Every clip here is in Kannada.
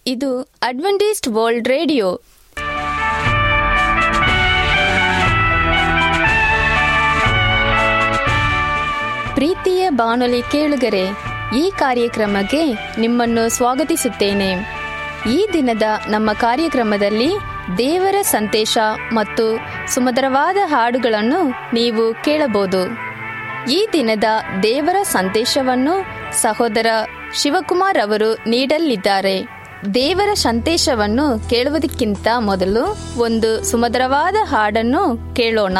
ಇದು ಅಡ್ವೆಂಟಿಸ್ಟ್ ವರ್ಲ್ಡ್ ರೇಡಿಯೋ ಪ್ರೀತಿಯ ಬಾನುಲಿ ಕೇಳುಗರೆ ಈ ಕಾರ್ಯಕ್ರಮಕ್ಕೆ ನಿಮ್ಮನ್ನು ಸ್ವಾಗತಿಸುತ್ತೇನೆ ಈ ದಿನದ ನಮ್ಮ ಕಾರ್ಯಕ್ರಮದಲ್ಲಿ ದೇವರ ಸಂದೇಶ ಮತ್ತು ಸುಮಧುರವಾದ ಹಾಡುಗಳನ್ನು ನೀವು ಕೇಳಬಹುದು ಈ ದಿನದ ದೇವರ ಸಂದೇಶವನ್ನು ಸಹೋದರ ಶಿವಕುಮಾರ್ ಅವರು ನೀಡಲಿದ್ದಾರೆ ದೇವರ ಸಂದೇಶವನ್ನು ಕೇಳುವುದಕ್ಕಿಂತ ಮೊದಲು ಒಂದು ಸುಮಧುರವಾದ ಹಾಡನ್ನು ಕೇಳೋಣ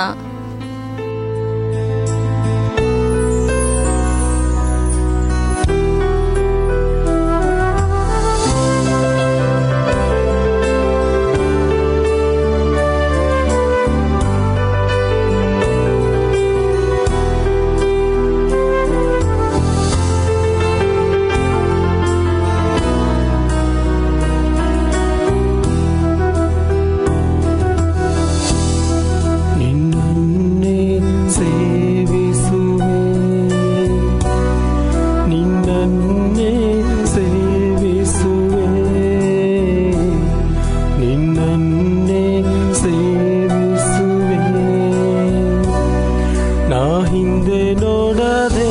ನಿನ್ನನ್ನೇ ಸೇವಿಸುವೆ ನಿನ್ನನ್ನೇ ಸೇವಿಸುವೆ ನಿನ್ನನ್ನೇ ಸೇವಿಸುವೆ ನಾ ಹಿಂದೆ ನೋಡದೆ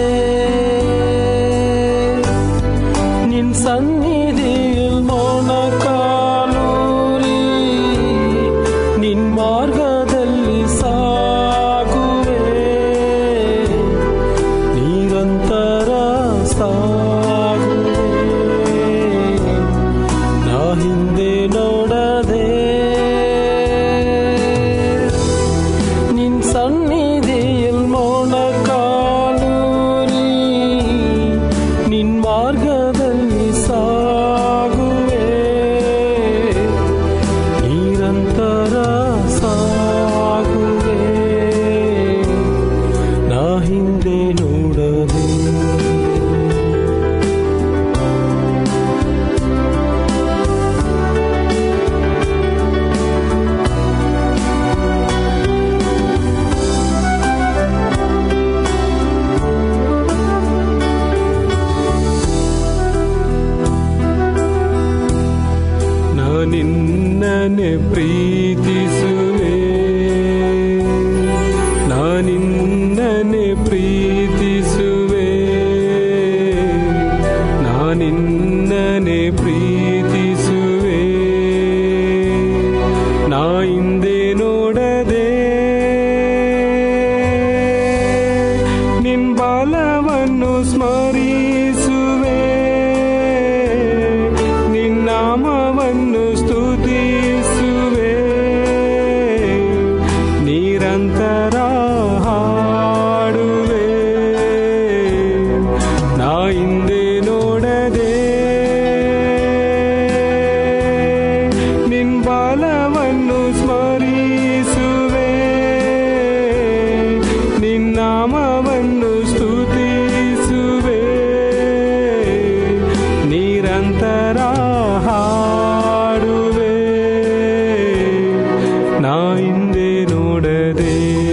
ನಿನ್ ಸನ್ನಿಧಿയിൽ ಮೌನ ಕಾಲೂರಿ ನಿನ್ ಮಾರ್ಗದಲ್ಲಿ ಸಾಗುವೆ ನಿರಂತರ ಸಾಗುವೆ ನಾ ಹಿಂದೆ ನೋಡದೆ ನಿನ್ ಸನ್ನಿಧಿயில் ಮೌನ ಕಾಲೂರಿ ನಿನ್ ಮಾರ್ಗದಲ್ಲಿ ಸಾಗುವೆ ನಿರಂತರ ಸಾಗುವೆ ನಾ ಹಿಂದೆ ನೋಡದೆ ನಾನಿನ್ನನೆ ಪ್ರೀತಿಸುವೆ ನಾನಿನ್ನನೆ ಪ್ರೀತಿಸುವೆ ನಾನಿನ್ನನೆ ಪ್ರೀತಿಸುವೆ ನಾ ಹಿಂದೆ ನೋಡದೆ ನಿನ್ ಬಾಲವನ್ನು ಸ್ಮರಿಸುವೆ ನಿನ್ನಾಮವನ್ನು ಸ್ತುತಿಸುವೆ ನಿರಂತರ ಹಾಡುವೆ ನಾ ಹಿಂದೆ ನೋಡದೆ ನಿನ್ ಬಾಲವನ್ನು ಸ್ಮರಿಸುವೆ ನಿನ್ನಾಮವನ್ನು ಸ್ತುತಿಸುವೆ ನಿರಂತರ ಹಾಡುವೆ ನಾ ಹಿಂದೆ ನೋಡದೆ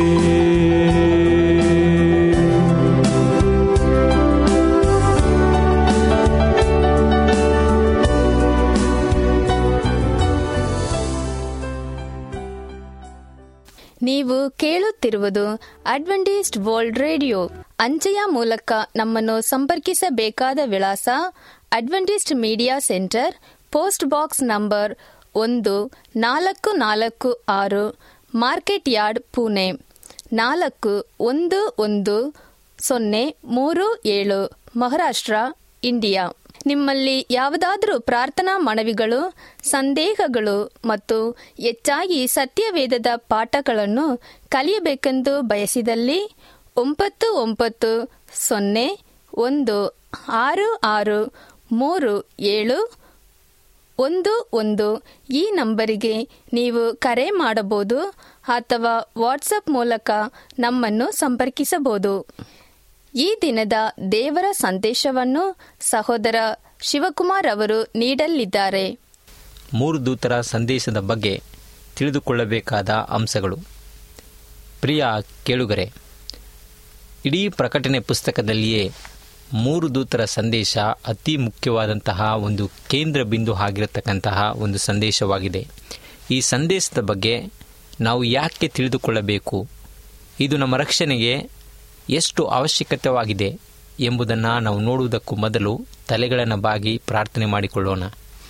ನೀವು ಕೇಳುತ್ತಿರುವುದು ಅಡ್ವೆಂಟಿಸ್ಟ್ ವರ್ಲ್ಡ್ ರೇಡಿಯೋ ಅಂಚೆಯ ಮೂಲಕ ನಮ್ಮನ್ನು ಸಂಪರ್ಕಿಸಬೇಕಾದ ವಿಳಾಸ Adventist media centre post box number ಒಂದು ನಾಲ್ಕು ನಾಲ್ಕು ಆರು ಮಾರ್ಕೆಟ್ ಯಾರ್ಡ್ ಪುಣೆ ನಾಲ್ಕು ಒಂದು ಒಂದು ಸೊನ್ನೆ ಮೂರು ಏಳು ಮಹಾರಾಷ್ಟ್ರ ಇಂಡಿಯಾ ನಿಮ್ಮಲ್ಲಿ ಯಾವುದಾದರೂ ಪ್ರಾರ್ಥನಾ ಮನವಿಗಳು ಸಂದೇಹಗಳು ಮತ್ತು ಹೆಚ್ಚಾಗಿ ಸತ್ಯವೇದದ ಪಾಠಗಳನ್ನು ಕಲಿಯಬೇಕೆಂದು ಬಯಸಿದಲ್ಲಿ ಒಂಬತ್ತು ಒಂಬತ್ತು ಸೊನ್ನೆ ಒಂದು ಆರು ಆರು ಮೂರು ಏಳು ಒಂದು ಒಂದು ಈ ನಂಬರಿಗೆ ನೀವು ಕರೆ ಮಾಡಬಹುದು ಅಥವಾ ವಾಟ್ಸಪ್ ಮೂಲಕ ನಮ್ಮನ್ನು ಸಂಪರ್ಕಿಸಬಹುದು ಈ ದಿನದ ದೇವರ ಸಂದೇಶವನ್ನು ಸಹೋದರ ಶಿವಕುಮಾರ್ ಅವರು ನೀಡಲಿದ್ದಾರೆ ಮೂರು ದೂತರ ಸಂದೇಶದ ಬಗ್ಗೆ ತಿಳಿದುಕೊಳ್ಳಬೇಕಾದ ಅಂಶಗಳು ಪ್ರಿಯ ಕೇಳುಗರೆ ಇಡೀ ಪ್ರಕಟಣೆ ಪುಸ್ತಕದಲ್ಲಿಯೇ ಮೂರು ದೂತರ ಸಂದೇಶ ಅತಿ ಮುಖ್ಯವಾದಂತಹ ಒಂದು ಕೇಂದ್ರ ಬಿಂದು ಆಗಿರತಕ್ಕಂತಹ ಒಂದು ಸಂದೇಶವಾಗಿದೆ ಈ ಸಂದೇಶದ ಬಗ್ಗೆ ನಾವು ಯಾಕೆ ತಿಳಿದುಕೊಳ್ಳಬೇಕು ಇದು ನಮ್ಮ ರಕ್ಷಣೆಗೆ ಎಷ್ಟು ಅವಶ್ಯಕತೆವಾಗಿದೆ ಎಂಬುದನ್ನು ನಾವು ನೋಡುವುದಕ್ಕೂ ಮೊದಲು ತಲೆಗಳನ್ನು ಬಾಗಿ ಪ್ರಾರ್ಥನೆ ಮಾಡಿಕೊಳ್ಳೋಣ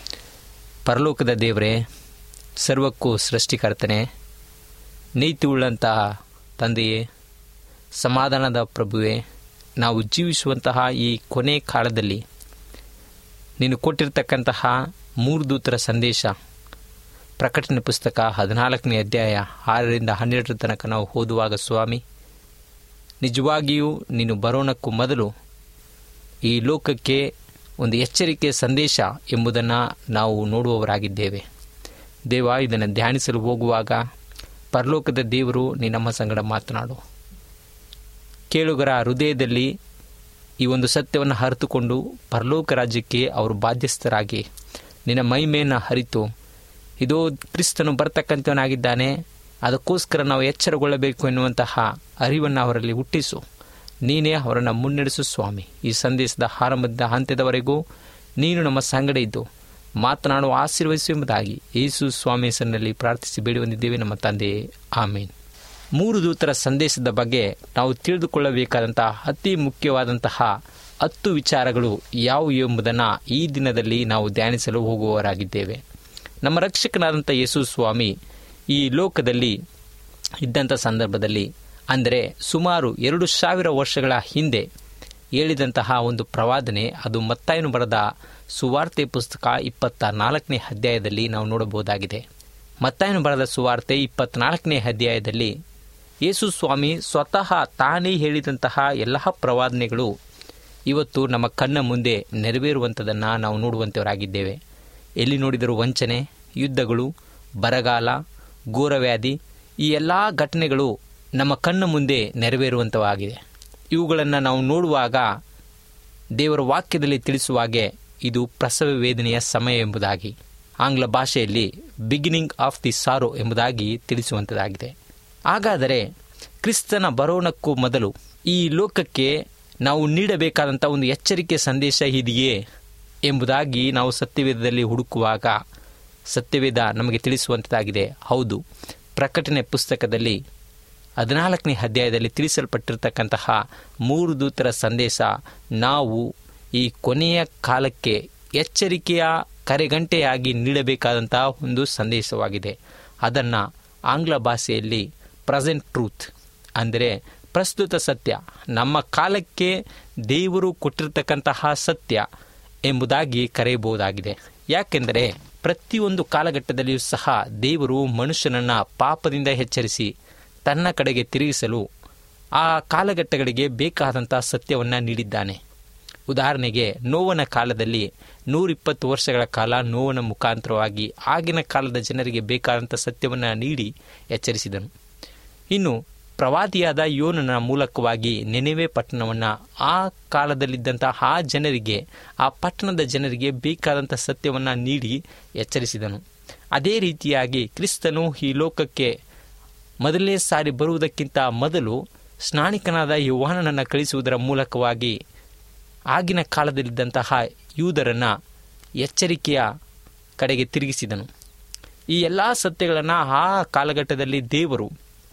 ಪರಲೋಕದ ದೇವರೇ ಸರ್ವಕ್ಕೂ ಸೃಷ್ಟಿಕರ್ತನೆ ನೀತಿ ಉಳ್ಳಂತಹ ತಂದೆಯೇ ಸಮಾಧಾನದ ಪ್ರಭುವೇ ನಾವು ಜೀವಿಸುವಂತಹ ಈ ಕೊನೆ ಕಾಲದಲ್ಲಿ ನೀನು ಕೊಟ್ಟಿರ್ತಕ್ಕಂತಹ ಮೂರು ದೂತರ ಸಂದೇಶ ಪ್ರಕಟಣೆ ಪುಸ್ತಕ ಹದಿನಾಲ್ಕನೇ ಅಧ್ಯಾಯ ಆರರಿಂದ ಹನ್ನೆರಡರ ತನಕ ನಾವು ಓದುವಾಗ ಸ್ವಾಮಿ ನಿಜವಾಗಿಯೂ ನೀನು ಬರೋಣಕ್ಕೂ ಮೊದಲು ಈ ಲೋಕಕ್ಕೆ ಒಂದು ಎಚ್ಚರಿಕೆ ಸಂದೇಶ ಎಂಬುದನ್ನು ನಾವು ನೋಡುವವರಾಗಿದ್ದೇವೆ ದೇವ ಇದನ್ನು ಧ್ಯಾನಿಸಲು ಹೋಗುವಾಗ ಪರಲೋಕದ ದೇವರು ನೀ ನಮ್ಮ ಸಂಗಡ ಮಾತನಾಡು ಕೇಳುಗರ ಹೃದಯದಲ್ಲಿ ಈ ಒಂದು ಸತ್ಯವನ್ನು ಅರಿತುಕೊಂಡು ಪರಲೋಕ ರಾಜ್ಯಕ್ಕೆ ಅವರು ಬಾಧ್ಯಸ್ಥರಾಗಿ ನಿನ್ನ ಮಹಿಮೆಯನ್ನು ಹರಿತು ಇದೋ ಕ್ರಿಸ್ತನು ಬರ್ತಕ್ಕಂಥವನಾಗಿದ್ದಾನೆ ಅದಕ್ಕೋಸ್ಕರ ನಾವು ಎಚ್ಚರಗೊಳ್ಳಬೇಕು ಎನ್ನುವಂತಹ ಅರಿವನ್ನು ಅವರಲ್ಲಿ ಹುಟ್ಟಿಸು ನೀನೇ ಅವರನ್ನು ಮುನ್ನಡೆಸು ಸ್ವಾಮಿ ಈ ಸಂದೇಶದ ಆರಂಭದ ಹಂತದವರೆಗೂ ನೀನು ನಮ್ಮ ಸಂಗಡ ಇದ್ದು ಮಾತನಾಡುವ ಆಶೀರ್ವದಿಸು ಎಂಬುದಾಗಿ ಯೇಸು ಸ್ವಾಮಿ ಹೆಸರಿನಲ್ಲಿ ಪ್ರಾರ್ಥಿಸಿ ಬೇಡಿ ಬಂದಿದ್ದೇವೆ ನಮ್ಮ ತಂದೆಯೇ ಆಮೇನ್ ಮೂರು ದೂತರ ಸಂದೇಶದ ಬಗ್ಗೆ ನಾವು ತಿಳಿದುಕೊಳ್ಳಬೇಕಾದಂತಹ ಅತಿ ಮುಖ್ಯವಾದಂತಹ ಹತ್ತು ವಿಚಾರಗಳು ಯಾವುವು ಎಂಬುದನ್ನು ಈ ದಿನದಲ್ಲಿ ನಾವು ಧ್ಯಾನಿಸಲು ಹೋಗುವವರಾಗಿದ್ದೇವೆ ನಮ್ಮ ರಕ್ಷಕನಾದಂಥ ಯೇಸು ಸ್ವಾಮಿ ಈ ಲೋಕದಲ್ಲಿ ಇದ್ದಂಥ ಸಂದರ್ಭದಲ್ಲಿ ಅಂದರೆ ಸುಮಾರು ಎರಡು ಸಾವಿರ ವರ್ಷಗಳ ಹಿಂದೆ ಹೇಳಿದಂತಹ ಒಂದು ಪ್ರವಾದನೆ ಅದು ಮತ್ತಾಯನು ಬರೆದ ಸುವಾರ್ತೆ ಪುಸ್ತಕ ಇಪ್ಪತ್ತ ನಾಲ್ಕನೇ ಅಧ್ಯಾಯದಲ್ಲಿ ನಾವು ನೋಡಬಹುದಾಗಿದೆ ಮತ್ತಾಯನು ಬರೆದ ಸುವಾರ್ತೆ ಇಪ್ಪತ್ನಾಲ್ಕನೇ ಅಧ್ಯಾಯದಲ್ಲಿ ಯೇಸು ಸ್ವಾಮಿ ಸ್ವತಃ ತಾನೇ ಹೇಳಿದಂತಹ ಎಲ್ಲ ಪ್ರವಾದನೆಗಳು ಇವತ್ತು ನಮ್ಮ ಕಣ್ಣ ಮುಂದೆ ನೆರವೇರುವಂಥದ್ದನ್ನು ನಾವು ನೋಡುವಂಥವರಾಗಿದ್ದೇವೆ ಎಲ್ಲಿ ನೋಡಿದರೂ ವಂಚನೆ ಯುದ್ಧಗಳು ಬರಗಾಲ ಘೋರವ್ಯಾಧಿ ಈ ಎಲ್ಲ ಘಟನೆಗಳು ನಮ್ಮ ಕಣ್ಣ ಮುಂದೆ ನೆರವೇರುವಂಥವಾಗಿದೆ ಇವುಗಳನ್ನು ನಾವು ನೋಡುವಾಗ ದೇವರ ವಾಕ್ಯದಲ್ಲಿ ತಿಳಿಸುವ ಹಾಗೆ ಇದು ಪ್ರಸವ ವೇದನೆಯ ಸಮಯ ಎಂಬುದಾಗಿ ಆಂಗ್ಲ ಭಾಷೆಯಲ್ಲಿ ಬಿಗಿನಿಂಗ್ ಆಫ್ ದಿ ಸಾರೋ ಎಂಬುದಾಗಿ ತಿಳಿಸುವಂಥದ್ದಾಗಿದೆ ಹಾಗಾದರೆ ಕ್ರಿಸ್ತನ ಬರೋಣಕ್ಕೂ ಮೊದಲು ಈ ಲೋಕಕ್ಕೆ ನಾವು ನೀಡಬೇಕಾದಂಥ ಒಂದು ಎಚ್ಚರಿಕೆ ಸಂದೇಶ ಇದೆಯೇ ಎಂಬುದಾಗಿ ನಾವು ಸತ್ಯವೇದದಲ್ಲಿ ಹುಡುಕುವಾಗ ಸತ್ಯವೇದ ನಮಗೆ ತಿಳಿಸುವಂಥದ್ದಾಗಿದೆ ಹೌದು ಪ್ರಕಟಣೆ ಪುಸ್ತಕದಲ್ಲಿ ಹದಿನಾಲ್ಕನೇ ಅಧ್ಯಾಯದಲ್ಲಿ ತಿಳಿಸಲ್ಪಟ್ಟಿರ್ತಕ್ಕಂತಹ ಮೂರು ದೂತರ ಸಂದೇಶ ನಾವು ಈ ಕೊನೆಯ ಕಾಲಕ್ಕೆ ಎಚ್ಚರಿಕೆಯ ಕರೆಗಂಟೆಯಾಗಿ ನೀಡಬೇಕಾದಂತಹ ಒಂದು ಸಂದೇಶವಾಗಿದೆ ಅದನ್ನು ಆಂಗ್ಲ ಭಾಷೆಯಲ್ಲಿ ಪ್ರೆಸೆಂಟ್ ಟ್ರೂತ್ ಅಂದರೆ ಪ್ರಸ್ತುತ ಸತ್ಯ ನಮ್ಮ ಕಾಲಕ್ಕೆ ದೇವರು ಕೊಟ್ಟಿರ್ತಕ್ಕಂತಹ ಸತ್ಯ ಎಂಬುದಾಗಿ ಕರೆಯಬಹುದಾಗಿದೆ ಯಾಕೆಂದರೆ ಪ್ರತಿಯೊಂದು ಕಾಲಘಟ್ಟದಲ್ಲಿಯೂ ಸಹ ದೇವರು ಮನುಷ್ಯನನ್ನು ಪಾಪದಿಂದ ಎಚ್ಚರಿಸಿ ತನ್ನ ಕಡೆಗೆ ತಿರುಗಿಸಲು ಆ ಕಾಲಘಟ್ಟಗಳಿಗೆ ಬೇಕಾದಂಥ ಸತ್ಯವನ್ನು ನೀಡಿದ್ದಾನೆ ಉದಾಹರಣೆಗೆ ನೋವನ ಕಾಲದಲ್ಲಿ ನೂರಿಪ್ಪತ್ತು ವರ್ಷಗಳ ಕಾಲ ನೋವನ ಮುಖಾಂತರವಾಗಿ ಆಗಿನ ಕಾಲದ ಜನರಿಗೆ ಬೇಕಾದಂಥ ಸತ್ಯವನ್ನು ನೀಡಿ ಎಚ್ಚರಿಸಿದನು ಇನ್ನು ಪ್ರವಾದಿಯಾದ ಯೋನನ ಮೂಲಕವಾಗಿ ನೆನೆವೆ ಪಟ್ಟಣವನ್ನು ಆ ಕಾಲದಲ್ಲಿದ್ದಂಥ ಆ ಜನರಿಗೆ ಆ ಪಟ್ಟಣದ ಜನರಿಗೆ ಬೇಕಾದಂಥ ಸತ್ಯವನ್ನು ನೀಡಿ ಎಚ್ಚರಿಸಿದನು ಅದೇ ರೀತಿಯಾಗಿ ಕ್ರಿಸ್ತನು ಈ ಲೋಕಕ್ಕೆ ಮೊದಲನೇ ಸಾರಿ ಬರುವುದಕ್ಕಿಂತ ಮೊದಲು ಸ್ನಾನಿಕನಾದ ಯುವಾನನನ್ನು ಕಳಿಸುವುದರ ಮೂಲಕವಾಗಿ ಆಗಿನ ಕಾಲದಲ್ಲಿದ್ದಂತಹ ಯೂದರನ್ನು ಎಚ್ಚರಿಕೆಯ ಕಡೆಗೆ ತಿರುಗಿಸಿದನು ಈ ಎಲ್ಲ ಸತ್ಯಗಳನ್ನು ಆ ಕಾಲಘಟ್ಟದಲ್ಲಿ ದೇವರು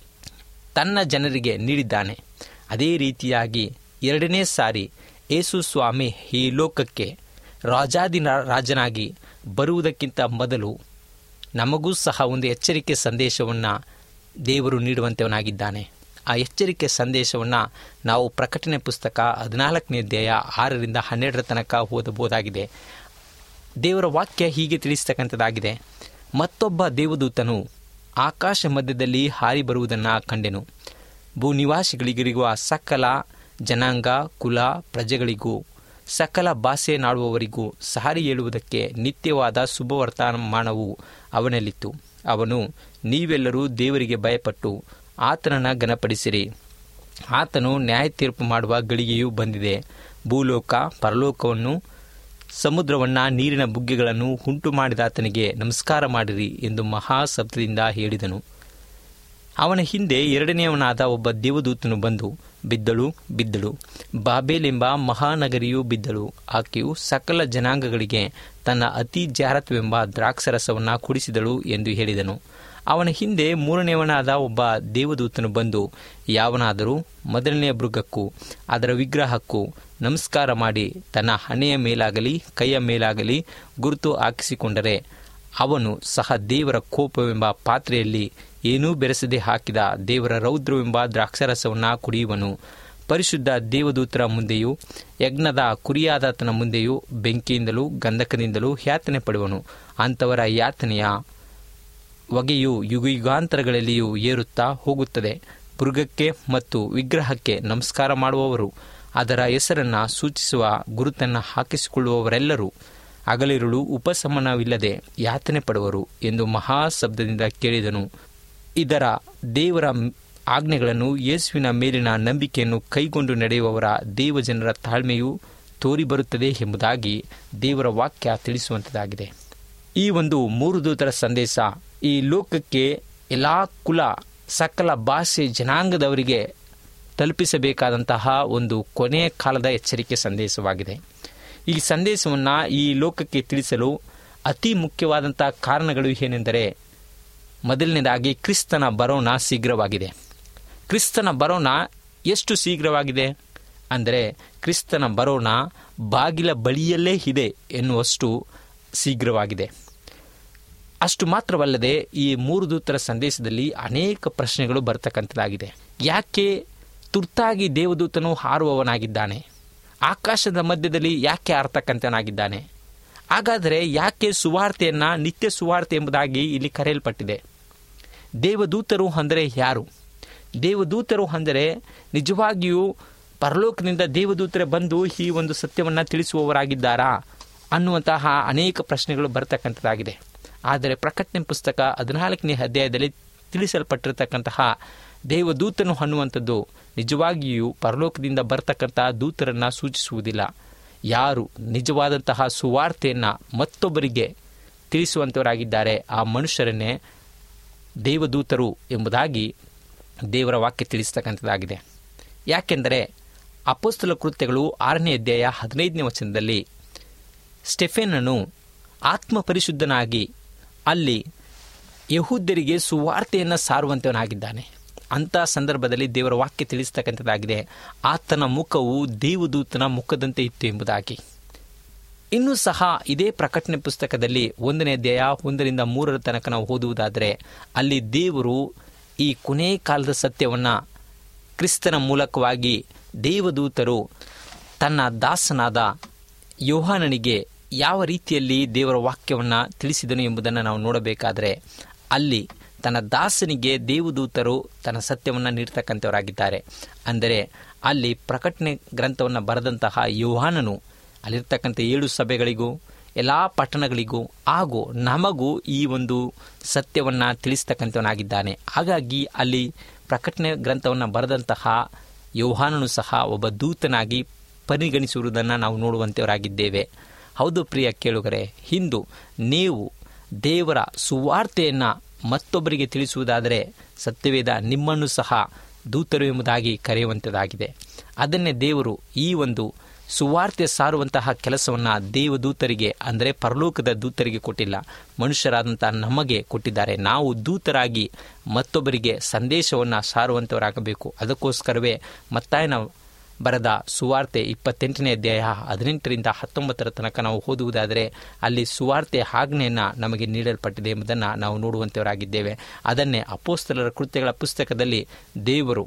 ತನ್ನ ಜನರಿಗೆ ನೀಡಿದ್ದಾನೆ ಅದೇ ರೀತಿಯಾಗಿ ಎರಡನೇ ಸಾರಿ ಯೇಸು ಸ್ವಾಮಿ ಈ ಲೋಕಕ್ಕೆ ರಾಜಾದಿ ರಾಜನಾಗಿ ಬರುವುದಕ್ಕಿಂತ ಮೊದಲು ನಮಗೂ ಸಹ ಒಂದು ಎಚ್ಚರಿಕೆ ಸಂದೇಶವನ್ನು ದೇವರು ನೀಡುವಂತವನಾಗಿದ್ದಾನೆ ಆ ಎಚ್ಚರಿಕೆ ಸಂದೇಶವನ್ನು ನಾವು ಪ್ರಕಟಣೆ ಪುಸ್ತಕ ಹದಿನಾಲ್ಕನೇ ಅಧ್ಯಾಯ ಆರರಿಂದ ಹನ್ನೆರಡರ ತನಕ ಓದಬಹುದಾಗಿದೆ ದೇವರ ವಾಕ್ಯ ಹೀಗೆ ತಿಳಿಸ್ತಕ್ಕಂಥದ್ದಾಗಿದೆ ಮತ್ತೊಬ್ಬ ದೇವದೂತನು ಆಕಾಶ ಮಧ್ಯದಲ್ಲಿ ಹಾರಿ ಬರುವುದನ್ನು ಕಂಡೆನು ಭೂನಿವಾಸಿಗಳಿಗಿರುವ ಸಕಲ ಜನಾಂಗ ಕುಲ ಪ್ರಜೆಗಳಿಗೂ ಸಕಲ ಭಾಷೆ ನಾಡುವವರಿಗೂ ಸಾರಿ ಹೇಳುವುದಕ್ಕೆ ನಿತ್ಯವಾದ ಶುಭವರ್ತಮಾನವು ಅವನಲ್ಲಿತ್ತು ಅವನು ನೀವೆಲ್ಲರೂ ದೇವರಿಗೆ ಭಯಪಟ್ಟು ಆತನನ್ನು ಘನಪಡಿಸಿರಿ ಆತನು ನ್ಯಾಯ ತೀರ್ಪು ಮಾಡುವ ಗಳಿಗೆಯೂ ಬಂದಿದೆ ಭೂಲೋಕ ಪರಲೋಕವನ್ನು ಸಮುದ್ರವನ್ನ ನೀರಿನ ಬುಗ್ಗೆಗಳನ್ನು ಉಂಟು ಮಾಡಿದ ಆತನಿಗೆ ನಮಸ್ಕಾರ ಮಾಡಿರಿ ಎಂದು ಮಹಾಶಬ್ದದಿಂದ ಹೇಳಿದನು ಅವನ ಹಿಂದೆ ಎರಡನೆಯವನಾದ ಒಬ್ಬ ದೇವದೂತನು ಬಂದು ಬಿದ್ದಳು ಬಿದ್ದಳು ಬಾಬೇಲೆಂಬ ಮಹಾನಗರಿಯು ಬಿದ್ದಳು ಆಕೆಯು ಸಕಲ ಜನಾಂಗಗಳಿಗೆ ತನ್ನ ಅತಿ ಜಾರತ್ವೆಂಬ ದ್ರಾಕ್ಷರಸವನ್ನು ಕುಡಿಸಿದಳು ಎಂದು ಹೇಳಿದನು ಅವನ ಹಿಂದೆ ಮೂರನೆಯವನಾದ ಒಬ್ಬ ದೇವದೂತನು ಬಂದು ಯಾವನಾದರೂ ಮೊದಲನೆಯ ಮೃಗಕ್ಕೂ ಅದರ ವಿಗ್ರಹಕ್ಕೂ ನಮಸ್ಕಾರ ಮಾಡಿ ತನ್ನ ಹಣೆಯ ಮೇಲಾಗಲಿ ಕೈಯ ಮೇಲಾಗಲಿ ಗುರುತು ಹಾಕಿಸಿಕೊಂಡರೆ ಅವನು ಸಹ ದೇವರ ಕೋಪವೆಂಬ ಪಾತ್ರೆಯಲ್ಲಿ ಏನೂ ಬೆರೆಸದೆ ಹಾಕಿದ ದೇವರ ರೌದ್ರವೆಂಬ ದ್ರಾಕ್ಷರಸವನ್ನು ಕುಡಿಯುವನು ಪರಿಶುದ್ಧ ದೇವದೂತರ ಮುಂದೆಯೂ ಯಜ್ಞದ ಕುರಿಯಾದಾತನ ಮುಂದೆಯೂ ಬೆಂಕಿಯಿಂದಲೂ ಗಂಧಕದಿಂದಲೂ ಯಾತನೆ ಪಡುವನು ಅಂಥವರ ಯಾತನೆಯ ಹೊಗೆಯು ಯುಗಯುಗಾಂತರಗಳಲ್ಲಿಯೂ ಏರುತ್ತಾ ಹೋಗುತ್ತದೆ ಮೃಗಕ್ಕೆ ಮತ್ತು ವಿಗ್ರಹಕ್ಕೆ ನಮಸ್ಕಾರ ಮಾಡುವವರು ಅದರ ಹೆಸರನ್ನು ಸೂಚಿಸುವ ಗುರುತನ್ನು ಹಾಕಿಸಿಕೊಳ್ಳುವವರೆಲ್ಲರೂ ಹಗಲಿರುಳು ಉಪಶಮನವಿಲ್ಲದೆ ಯಾತನೆ ಪಡುವರು ಎಂದು ಮಹಾಶಬ್ದದಿಂದ ಕೇಳಿದನು ಇದರ ದೇವರ ಆಜ್ಞೆಗಳನ್ನು ಯೇಸುವಿನ ಮೇಲಿನ ನಂಬಿಕೆಯನ್ನು ಕೈಗೊಂಡು ನಡೆಯುವವರ ದೇವಜನರ ತಾಳ್ಮೆಯು ತೋರಿಬರುತ್ತದೆ ಎಂಬುದಾಗಿ ದೇವರ ವಾಕ್ಯ ತಿಳಿಸುವಂಥದ್ದಾಗಿದೆ ಈ ಒಂದು ಮೂರು ದೂತರ ಸಂದೇಶ ಈ ಲೋಕಕ್ಕೆ ಎಲ್ಲ ಕುಲ ಸಕಲ ಭಾಷೆ ಜನಾಂಗದವರಿಗೆ ತಲುಪಿಸಬೇಕಾದಂತಹ ಒಂದು ಕೊನೆಯ ಕಾಲದ ಎಚ್ಚರಿಕೆ ಸಂದೇಶವಾಗಿದೆ ಈ ಸಂದೇಶವನ್ನು ಈ ಲೋಕಕ್ಕೆ ತಿಳಿಸಲು ಅತಿ ಮುಖ್ಯವಾದಂಥ ಕಾರಣಗಳು ಏನೆಂದರೆ ಮೊದಲನೇದಾಗಿ ಕ್ರಿಸ್ತನ ಬರೋಣ ಶೀಘ್ರವಾಗಿದೆ ಕ್ರಿಸ್ತನ ಬರೋಣ ಎಷ್ಟು ಶೀಘ್ರವಾಗಿದೆ ಅಂದರೆ ಕ್ರಿಸ್ತನ ಬರೋಣ ಬಾಗಿಲ ಬಳಿಯಲ್ಲೇ ಇದೆ ಎನ್ನುವಷ್ಟು ಶೀಘ್ರವಾಗಿದೆ ಅಷ್ಟು ಮಾತ್ರವಲ್ಲದೆ ಈ ಮೂರು ದೂತರ ಸಂದೇಶದಲ್ಲಿ ಅನೇಕ ಪ್ರಶ್ನೆಗಳು ಬರ್ತಕ್ಕಂಥದ್ದಾಗಿದೆ ಯಾಕೆ ತುರ್ತಾಗಿ ದೇವದೂತನು ಹಾರುವವನಾಗಿದ್ದಾನೆ ಆಕಾಶದ ಮಧ್ಯದಲ್ಲಿ ಯಾಕೆ ಹಾರತಕ್ಕಂಥವನಾಗಿದ್ದಾನೆ ಹಾಗಾದರೆ ಯಾಕೆ ಸುವಾರ್ತೆಯನ್ನು ನಿತ್ಯ ಸುವಾರ್ತೆ ಎಂಬುದಾಗಿ ಇಲ್ಲಿ ಕರೆಯಲ್ಪಟ್ಟಿದೆ ದೇವದೂತರು ಅಂದರೆ ಯಾರು ದೇವದೂತರು ಅಂದರೆ ನಿಜವಾಗಿಯೂ ಪರಲೋಕದಿಂದ ದೇವದೂತರೇ ಬಂದು ಈ ಒಂದು ಸತ್ಯವನ್ನು ತಿಳಿಸುವವರಾಗಿದ್ದಾರಾ ಅನ್ನುವಂತಹ ಅನೇಕ ಪ್ರಶ್ನೆಗಳು ಬರ್ತಕ್ಕಂಥದ್ದಾಗಿದೆ ಆದರೆ ಪ್ರಕಟಣೆ ಪುಸ್ತಕ ಹದಿನಾಲ್ಕನೇ ಅಧ್ಯಾಯದಲ್ಲಿ ತಿಳಿಸಲ್ಪಟ್ಟಿರತಕ್ಕಂತಹ ದೇವದೂತನು ಅನ್ನುವಂಥದ್ದು ನಿಜವಾಗಿಯೂ ಪರಲೋಕದಿಂದ ಬರ್ತಕ್ಕಂತಹ ದೂತರನ್ನು ಸೂಚಿಸುವುದಿಲ್ಲ ಯಾರು ನಿಜವಾದಂತಹ ಸುವಾರ್ತೆಯನ್ನು ಮತ್ತೊಬ್ಬರಿಗೆ ತಿಳಿಸುವಂಥವರಾಗಿದ್ದಾರೆ ಆ ಮನುಷ್ಯರನ್ನೇ ದೇವದೂತರು ಎಂಬುದಾಗಿ ದೇವರ ವಾಕ್ಯ ತಿಳಿಸ್ತಕ್ಕಂಥದ್ದಾಗಿದೆ ಯಾಕೆಂದರೆ ಅಪೋಸ್ತಲ ಕೃತ್ಯಗಳು ಆರನೇ ಅಧ್ಯಾಯ ಹದಿನೈದನೇ ವಚನದಲ್ಲಿ ಸ್ಟೆಫೆನನು ಆತ್ಮ ಪರಿಶುದ್ಧನಾಗಿ ಅಲ್ಲಿ ಯಹೂದ್ಯರಿಗೆ ಸುವಾರ್ತೆಯನ್ನು ಸಾರುವಂತವನಾಗಿದ್ದಾನೆ ಅಂಥ ಸಂದರ್ಭದಲ್ಲಿ ದೇವರ ವಾಕ್ಯ ತಿಳಿಸ್ತಕ್ಕಂಥದ್ದಾಗಿದೆ ಆತನ ಮುಖವು ದೇವದೂತನ ಮುಖದಂತೆ ಇತ್ತು ಎಂಬುದಾಗಿ ಇನ್ನೂ ಸಹ ಇದೇ ಪ್ರಕಟಣೆ ಪುಸ್ತಕದಲ್ಲಿ ಒಂದನೇ ಅಧ್ಯಾಯ ಒಂದರಿಂದ ಮೂರರ ತನಕ ನಾವು ಓದುವುದಾದರೆ ಅಲ್ಲಿ ದೇವರು ಈ ಕೊನೆ ಕಾಲದ ಸತ್ಯವನ್ನು ಕ್ರಿಸ್ತನ ಮೂಲಕವಾಗಿ ದೇವದೂತರು ತನ್ನ ದಾಸನಾದ ಯೋಹಾನನಿಗೆ ಯಾವ ರೀತಿಯಲ್ಲಿ ದೇವರ ವಾಕ್ಯವನ್ನು ತಿಳಿಸಿದನು ಎಂಬುದನ್ನು ನಾವು ನೋಡಬೇಕಾದರೆ ಅಲ್ಲಿ ತನ್ನ ದಾಸನಿಗೆ ದೇವದೂತರು ತನ್ನ ಸತ್ಯವನ್ನು ನೀಡ್ತಕ್ಕಂಥವರಾಗಿದ್ದಾರೆ ಅಂದರೆ ಅಲ್ಲಿ ಪ್ರಕಟಣೆ ಗ್ರಂಥವನ್ನು ಬರೆದಂತಹ ಯೋಹಾನನು ಅಲ್ಲಿರ್ತಕ್ಕಂಥ ಏಳು ಸಭೆಗಳಿಗೂ ಎಲ್ಲ ಪಟ್ಟಣಗಳಿಗೂ ಹಾಗೂ ನಮಗೂ ಈ ಒಂದು ಸತ್ಯವನ್ನು ತಿಳಿಸ್ತಕ್ಕಂಥವನಾಗಿದ್ದಾನೆ ಹಾಗಾಗಿ ಅಲ್ಲಿ ಪ್ರಕಟಣೆ ಗ್ರಂಥವನ್ನು ಬರೆದಂತಹ ಯೋಹಾನನು ಸಹ ಒಬ್ಬ ದೂತನಾಗಿ ಪರಿಗಣಿಸುವುದನ್ನು ನಾವು ನೋಡುವಂಥವರಾಗಿದ್ದೇವೆ ಹೌದು ಪ್ರಿಯ ಕೇಳುಗರೆ ಇಂದು ನೀವು ದೇವರ ಸುವಾರ್ತೆಯನ್ನು ಮತ್ತೊಬ್ಬರಿಗೆ ತಿಳಿಸುವುದಾದರೆ ಸತ್ಯವೇದ ನಿಮ್ಮನ್ನು ಸಹ ದೂತರು ಎಂಬುದಾಗಿ ಕರೆಯುವಂಥದ್ದಾಗಿದೆ ಅದನ್ನೇ ದೇವರು ಈ ಒಂದು ಸುವಾರ್ತೆ ಸಾರುವಂತಹ ಕೆಲಸವನ್ನು ದೇವದೂತರಿಗೆ ಅಂದರೆ ಪರಲೋಕದ ದೂತರಿಗೆ ಕೊಟ್ಟಿಲ್ಲ ಮನುಷ್ಯರಾದಂಥ ನಮಗೆ ಕೊಟ್ಟಿದ್ದಾರೆ ನಾವು ದೂತರಾಗಿ ಮತ್ತೊಬ್ಬರಿಗೆ ಸಂದೇಶವನ್ನು ಸಾರುವಂಥವರಾಗಬೇಕು ಅದಕ್ಕೋಸ್ಕರವೇ ಮತ್ತಾಯನ ಬರೆದ ಸುವಾರ್ತೆ ಇಪ್ಪತ್ತೆಂಟನೇ ಅಧ್ಯಾಯ ಹದಿನೆಂಟರಿಂದ ಹತ್ತೊಂಬತ್ತರ ತನಕ ನಾವು ಓದುವುದಾದರೆ ಅಲ್ಲಿ ಸುವಾರ್ತೆ ಆಜ್ಞೆಯನ್ನು ನಮಗೆ ನೀಡಲ್ಪಟ್ಟಿದೆ ಎಂಬುದನ್ನು ನಾವು ನೋಡುವಂಥವರಾಗಿದ್ದೇವೆ ಅದನ್ನೇ ಅಪೋಸ್ತಲರ ಕೃತ್ಯಗಳ ಪುಸ್ತಕದಲ್ಲಿ ದೇವರು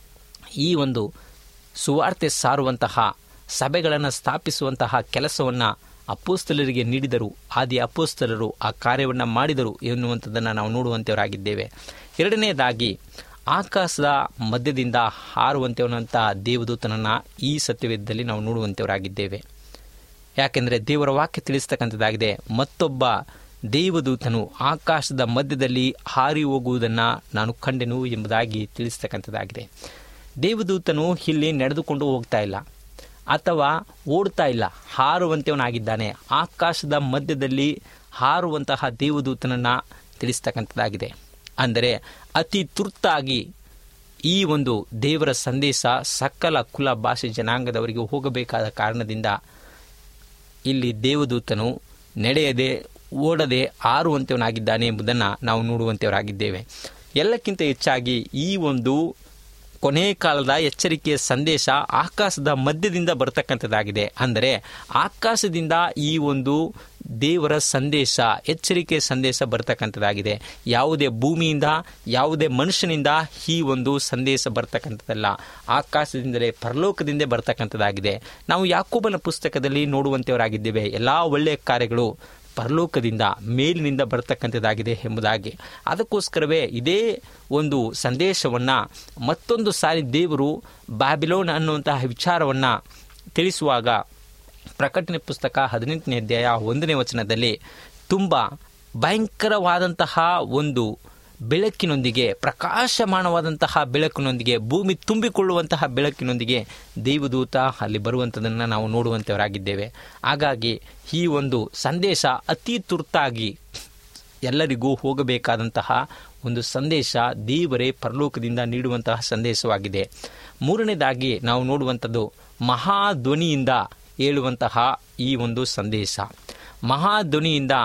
ಈ ಒಂದು ಸುವಾರ್ತೆ ಸಾರುವಂತಹ ಸಭೆಗಳನ್ನು ಸ್ಥಾಪಿಸುವಂತಹ ಕೆಲಸವನ್ನು ಅಪೋಸ್ತಲರಿಗೆ ನೀಡಿದರು ಆದಿ ಅಪೋಸ್ತಲರು ಆ ಕಾರ್ಯವನ್ನು ಮಾಡಿದರು ಎನ್ನುವಂಥದ್ದನ್ನು ನಾವು ನೋಡುವಂಥವರಾಗಿದ್ದೇವೆ ಎರಡನೇದಾಗಿ ಆಕಾಶದ ಮಧ್ಯದಿಂದ ಹಾರುವಂತೆವನಂಥ ದೇವದೂತನನ್ನು ಈ ಸತ್ಯವೇದದಲ್ಲಿ ನಾವು ನೋಡುವಂಥವರಾಗಿದ್ದೇವೆ ಯಾಕೆಂದರೆ ದೇವರ ವಾಕ್ಯ ತಿಳಿಸ್ತಕ್ಕಂಥದ್ದಾಗಿದೆ ಮತ್ತೊಬ್ಬ ದೇವದೂತನು ಆಕಾಶದ ಮಧ್ಯದಲ್ಲಿ ಹಾರಿ ಹೋಗುವುದನ್ನು ನಾನು ಕಂಡೆನು ಎಂಬುದಾಗಿ ತಿಳಿಸ್ತಕ್ಕಂಥದ್ದಾಗಿದೆ ದೇವದೂತನು ಇಲ್ಲಿ ನಡೆದುಕೊಂಡು ಹೋಗ್ತಾ ಇಲ್ಲ ಅಥವಾ ಓಡ್ತಾ ಇಲ್ಲ ಹಾರುವಂತೆಯವನಾಗಿದ್ದಾನೆ ಆಕಾಶದ ಮಧ್ಯದಲ್ಲಿ ಹಾರುವಂತಹ ದೇವದೂತನನ್ನು ತಿಳಿಸ್ತಕ್ಕಂಥದ್ದಾಗಿದೆ ಅಂದರೆ ಅತಿ ತುರ್ತಾಗಿ ಈ ಒಂದು ದೇವರ ಸಂದೇಶ ಸಕಲ ಕುಲ ಭಾಷೆ ಜನಾಂಗದವರಿಗೆ ಹೋಗಬೇಕಾದ ಕಾರಣದಿಂದ ಇಲ್ಲಿ ದೇವದೂತನು ನಡೆಯದೆ ಓಡದೆ ಆರುವಂತವನಾಗಿದ್ದಾನೆ ಎಂಬುದನ್ನು ನಾವು ನೋಡುವಂತವರಾಗಿದ್ದೇವೆ ಎಲ್ಲಕ್ಕಿಂತ ಹೆಚ್ಚಾಗಿ ಈ ಒಂದು ಕೊನೆ ಕಾಲದ ಎಚ್ಚರಿಕೆಯ ಸಂದೇಶ ಆಕಾಶದ ಮಧ್ಯದಿಂದ ಬರ್ತಕ್ಕಂಥದ್ದಾಗಿದೆ ಅಂದರೆ ಆಕಾಶದಿಂದ ಈ ಒಂದು ದೇವರ ಸಂದೇಶ ಎಚ್ಚರಿಕೆಯ ಸಂದೇಶ ಬರ್ತಕ್ಕಂಥದ್ದಾಗಿದೆ ಯಾವುದೇ ಭೂಮಿಯಿಂದ ಯಾವುದೇ ಮನುಷ್ಯನಿಂದ ಈ ಒಂದು ಸಂದೇಶ ಬರ್ತಕ್ಕಂಥದ್ದಲ್ಲ ಆಕಾಶದಿಂದಲೇ ಪರಲೋಕದಿಂದಲೇ ಬರ್ತಕ್ಕಂಥದ್ದಾಗಿದೆ ನಾವು ಯಾಕೋಬನ ಪುಸ್ತಕದಲ್ಲಿ ನೋಡುವಂತೆಯವರಾಗಿದ್ದೇವೆ ಎಲ್ಲ ಒಳ್ಳೆಯ ಕಾರ್ಯಗಳು ಪರಲೋಕದಿಂದ ಮೇಲಿನಿಂದ ಬರ್ತಕ್ಕಂಥದ್ದಾಗಿದೆ ಎಂಬುದಾಗಿ ಅದಕ್ಕೋಸ್ಕರವೇ ಇದೇ ಒಂದು ಸಂದೇಶವನ್ನು ಮತ್ತೊಂದು ಸಾರಿ ದೇವರು ಬ್ಯಾಬಿಲೋನ್ ಅನ್ನುವಂತಹ ವಿಚಾರವನ್ನು ತಿಳಿಸುವಾಗ ಪ್ರಕಟಣೆ ಪುಸ್ತಕ ಹದಿನೆಂಟನೇ ಅಧ್ಯಾಯ ಒಂದನೇ ವಚನದಲ್ಲಿ ತುಂಬ ಭಯಂಕರವಾದಂತಹ ಒಂದು ಬೆಳಕಿನೊಂದಿಗೆ ಪ್ರಕಾಶಮಾನವಾದಂತಹ ಬೆಳಕಿನೊಂದಿಗೆ ಭೂಮಿ ತುಂಬಿಕೊಳ್ಳುವಂತಹ ಬೆಳಕಿನೊಂದಿಗೆ ದೇವದೂತ ಅಲ್ಲಿ ಬರುವಂಥದ್ದನ್ನು ನಾವು ನೋಡುವಂಥವರಾಗಿದ್ದೇವೆ ಹಾಗಾಗಿ ಈ ಒಂದು ಸಂದೇಶ ಅತಿ ತುರ್ತಾಗಿ ಎಲ್ಲರಿಗೂ ಹೋಗಬೇಕಾದಂತಹ ಒಂದು ಸಂದೇಶ ದೇವರೇ ಪರಲೋಕದಿಂದ ನೀಡುವಂತಹ ಸಂದೇಶವಾಗಿದೆ ಮೂರನೇದಾಗಿ ನಾವು ನೋಡುವಂಥದ್ದು ಮಹಾಧ್ವನಿಯಿಂದ ಹೇಳುವಂತಹ ಈ ಒಂದು ಸಂದೇಶ ಮಹಾಧ್ವನಿಯಿಂದ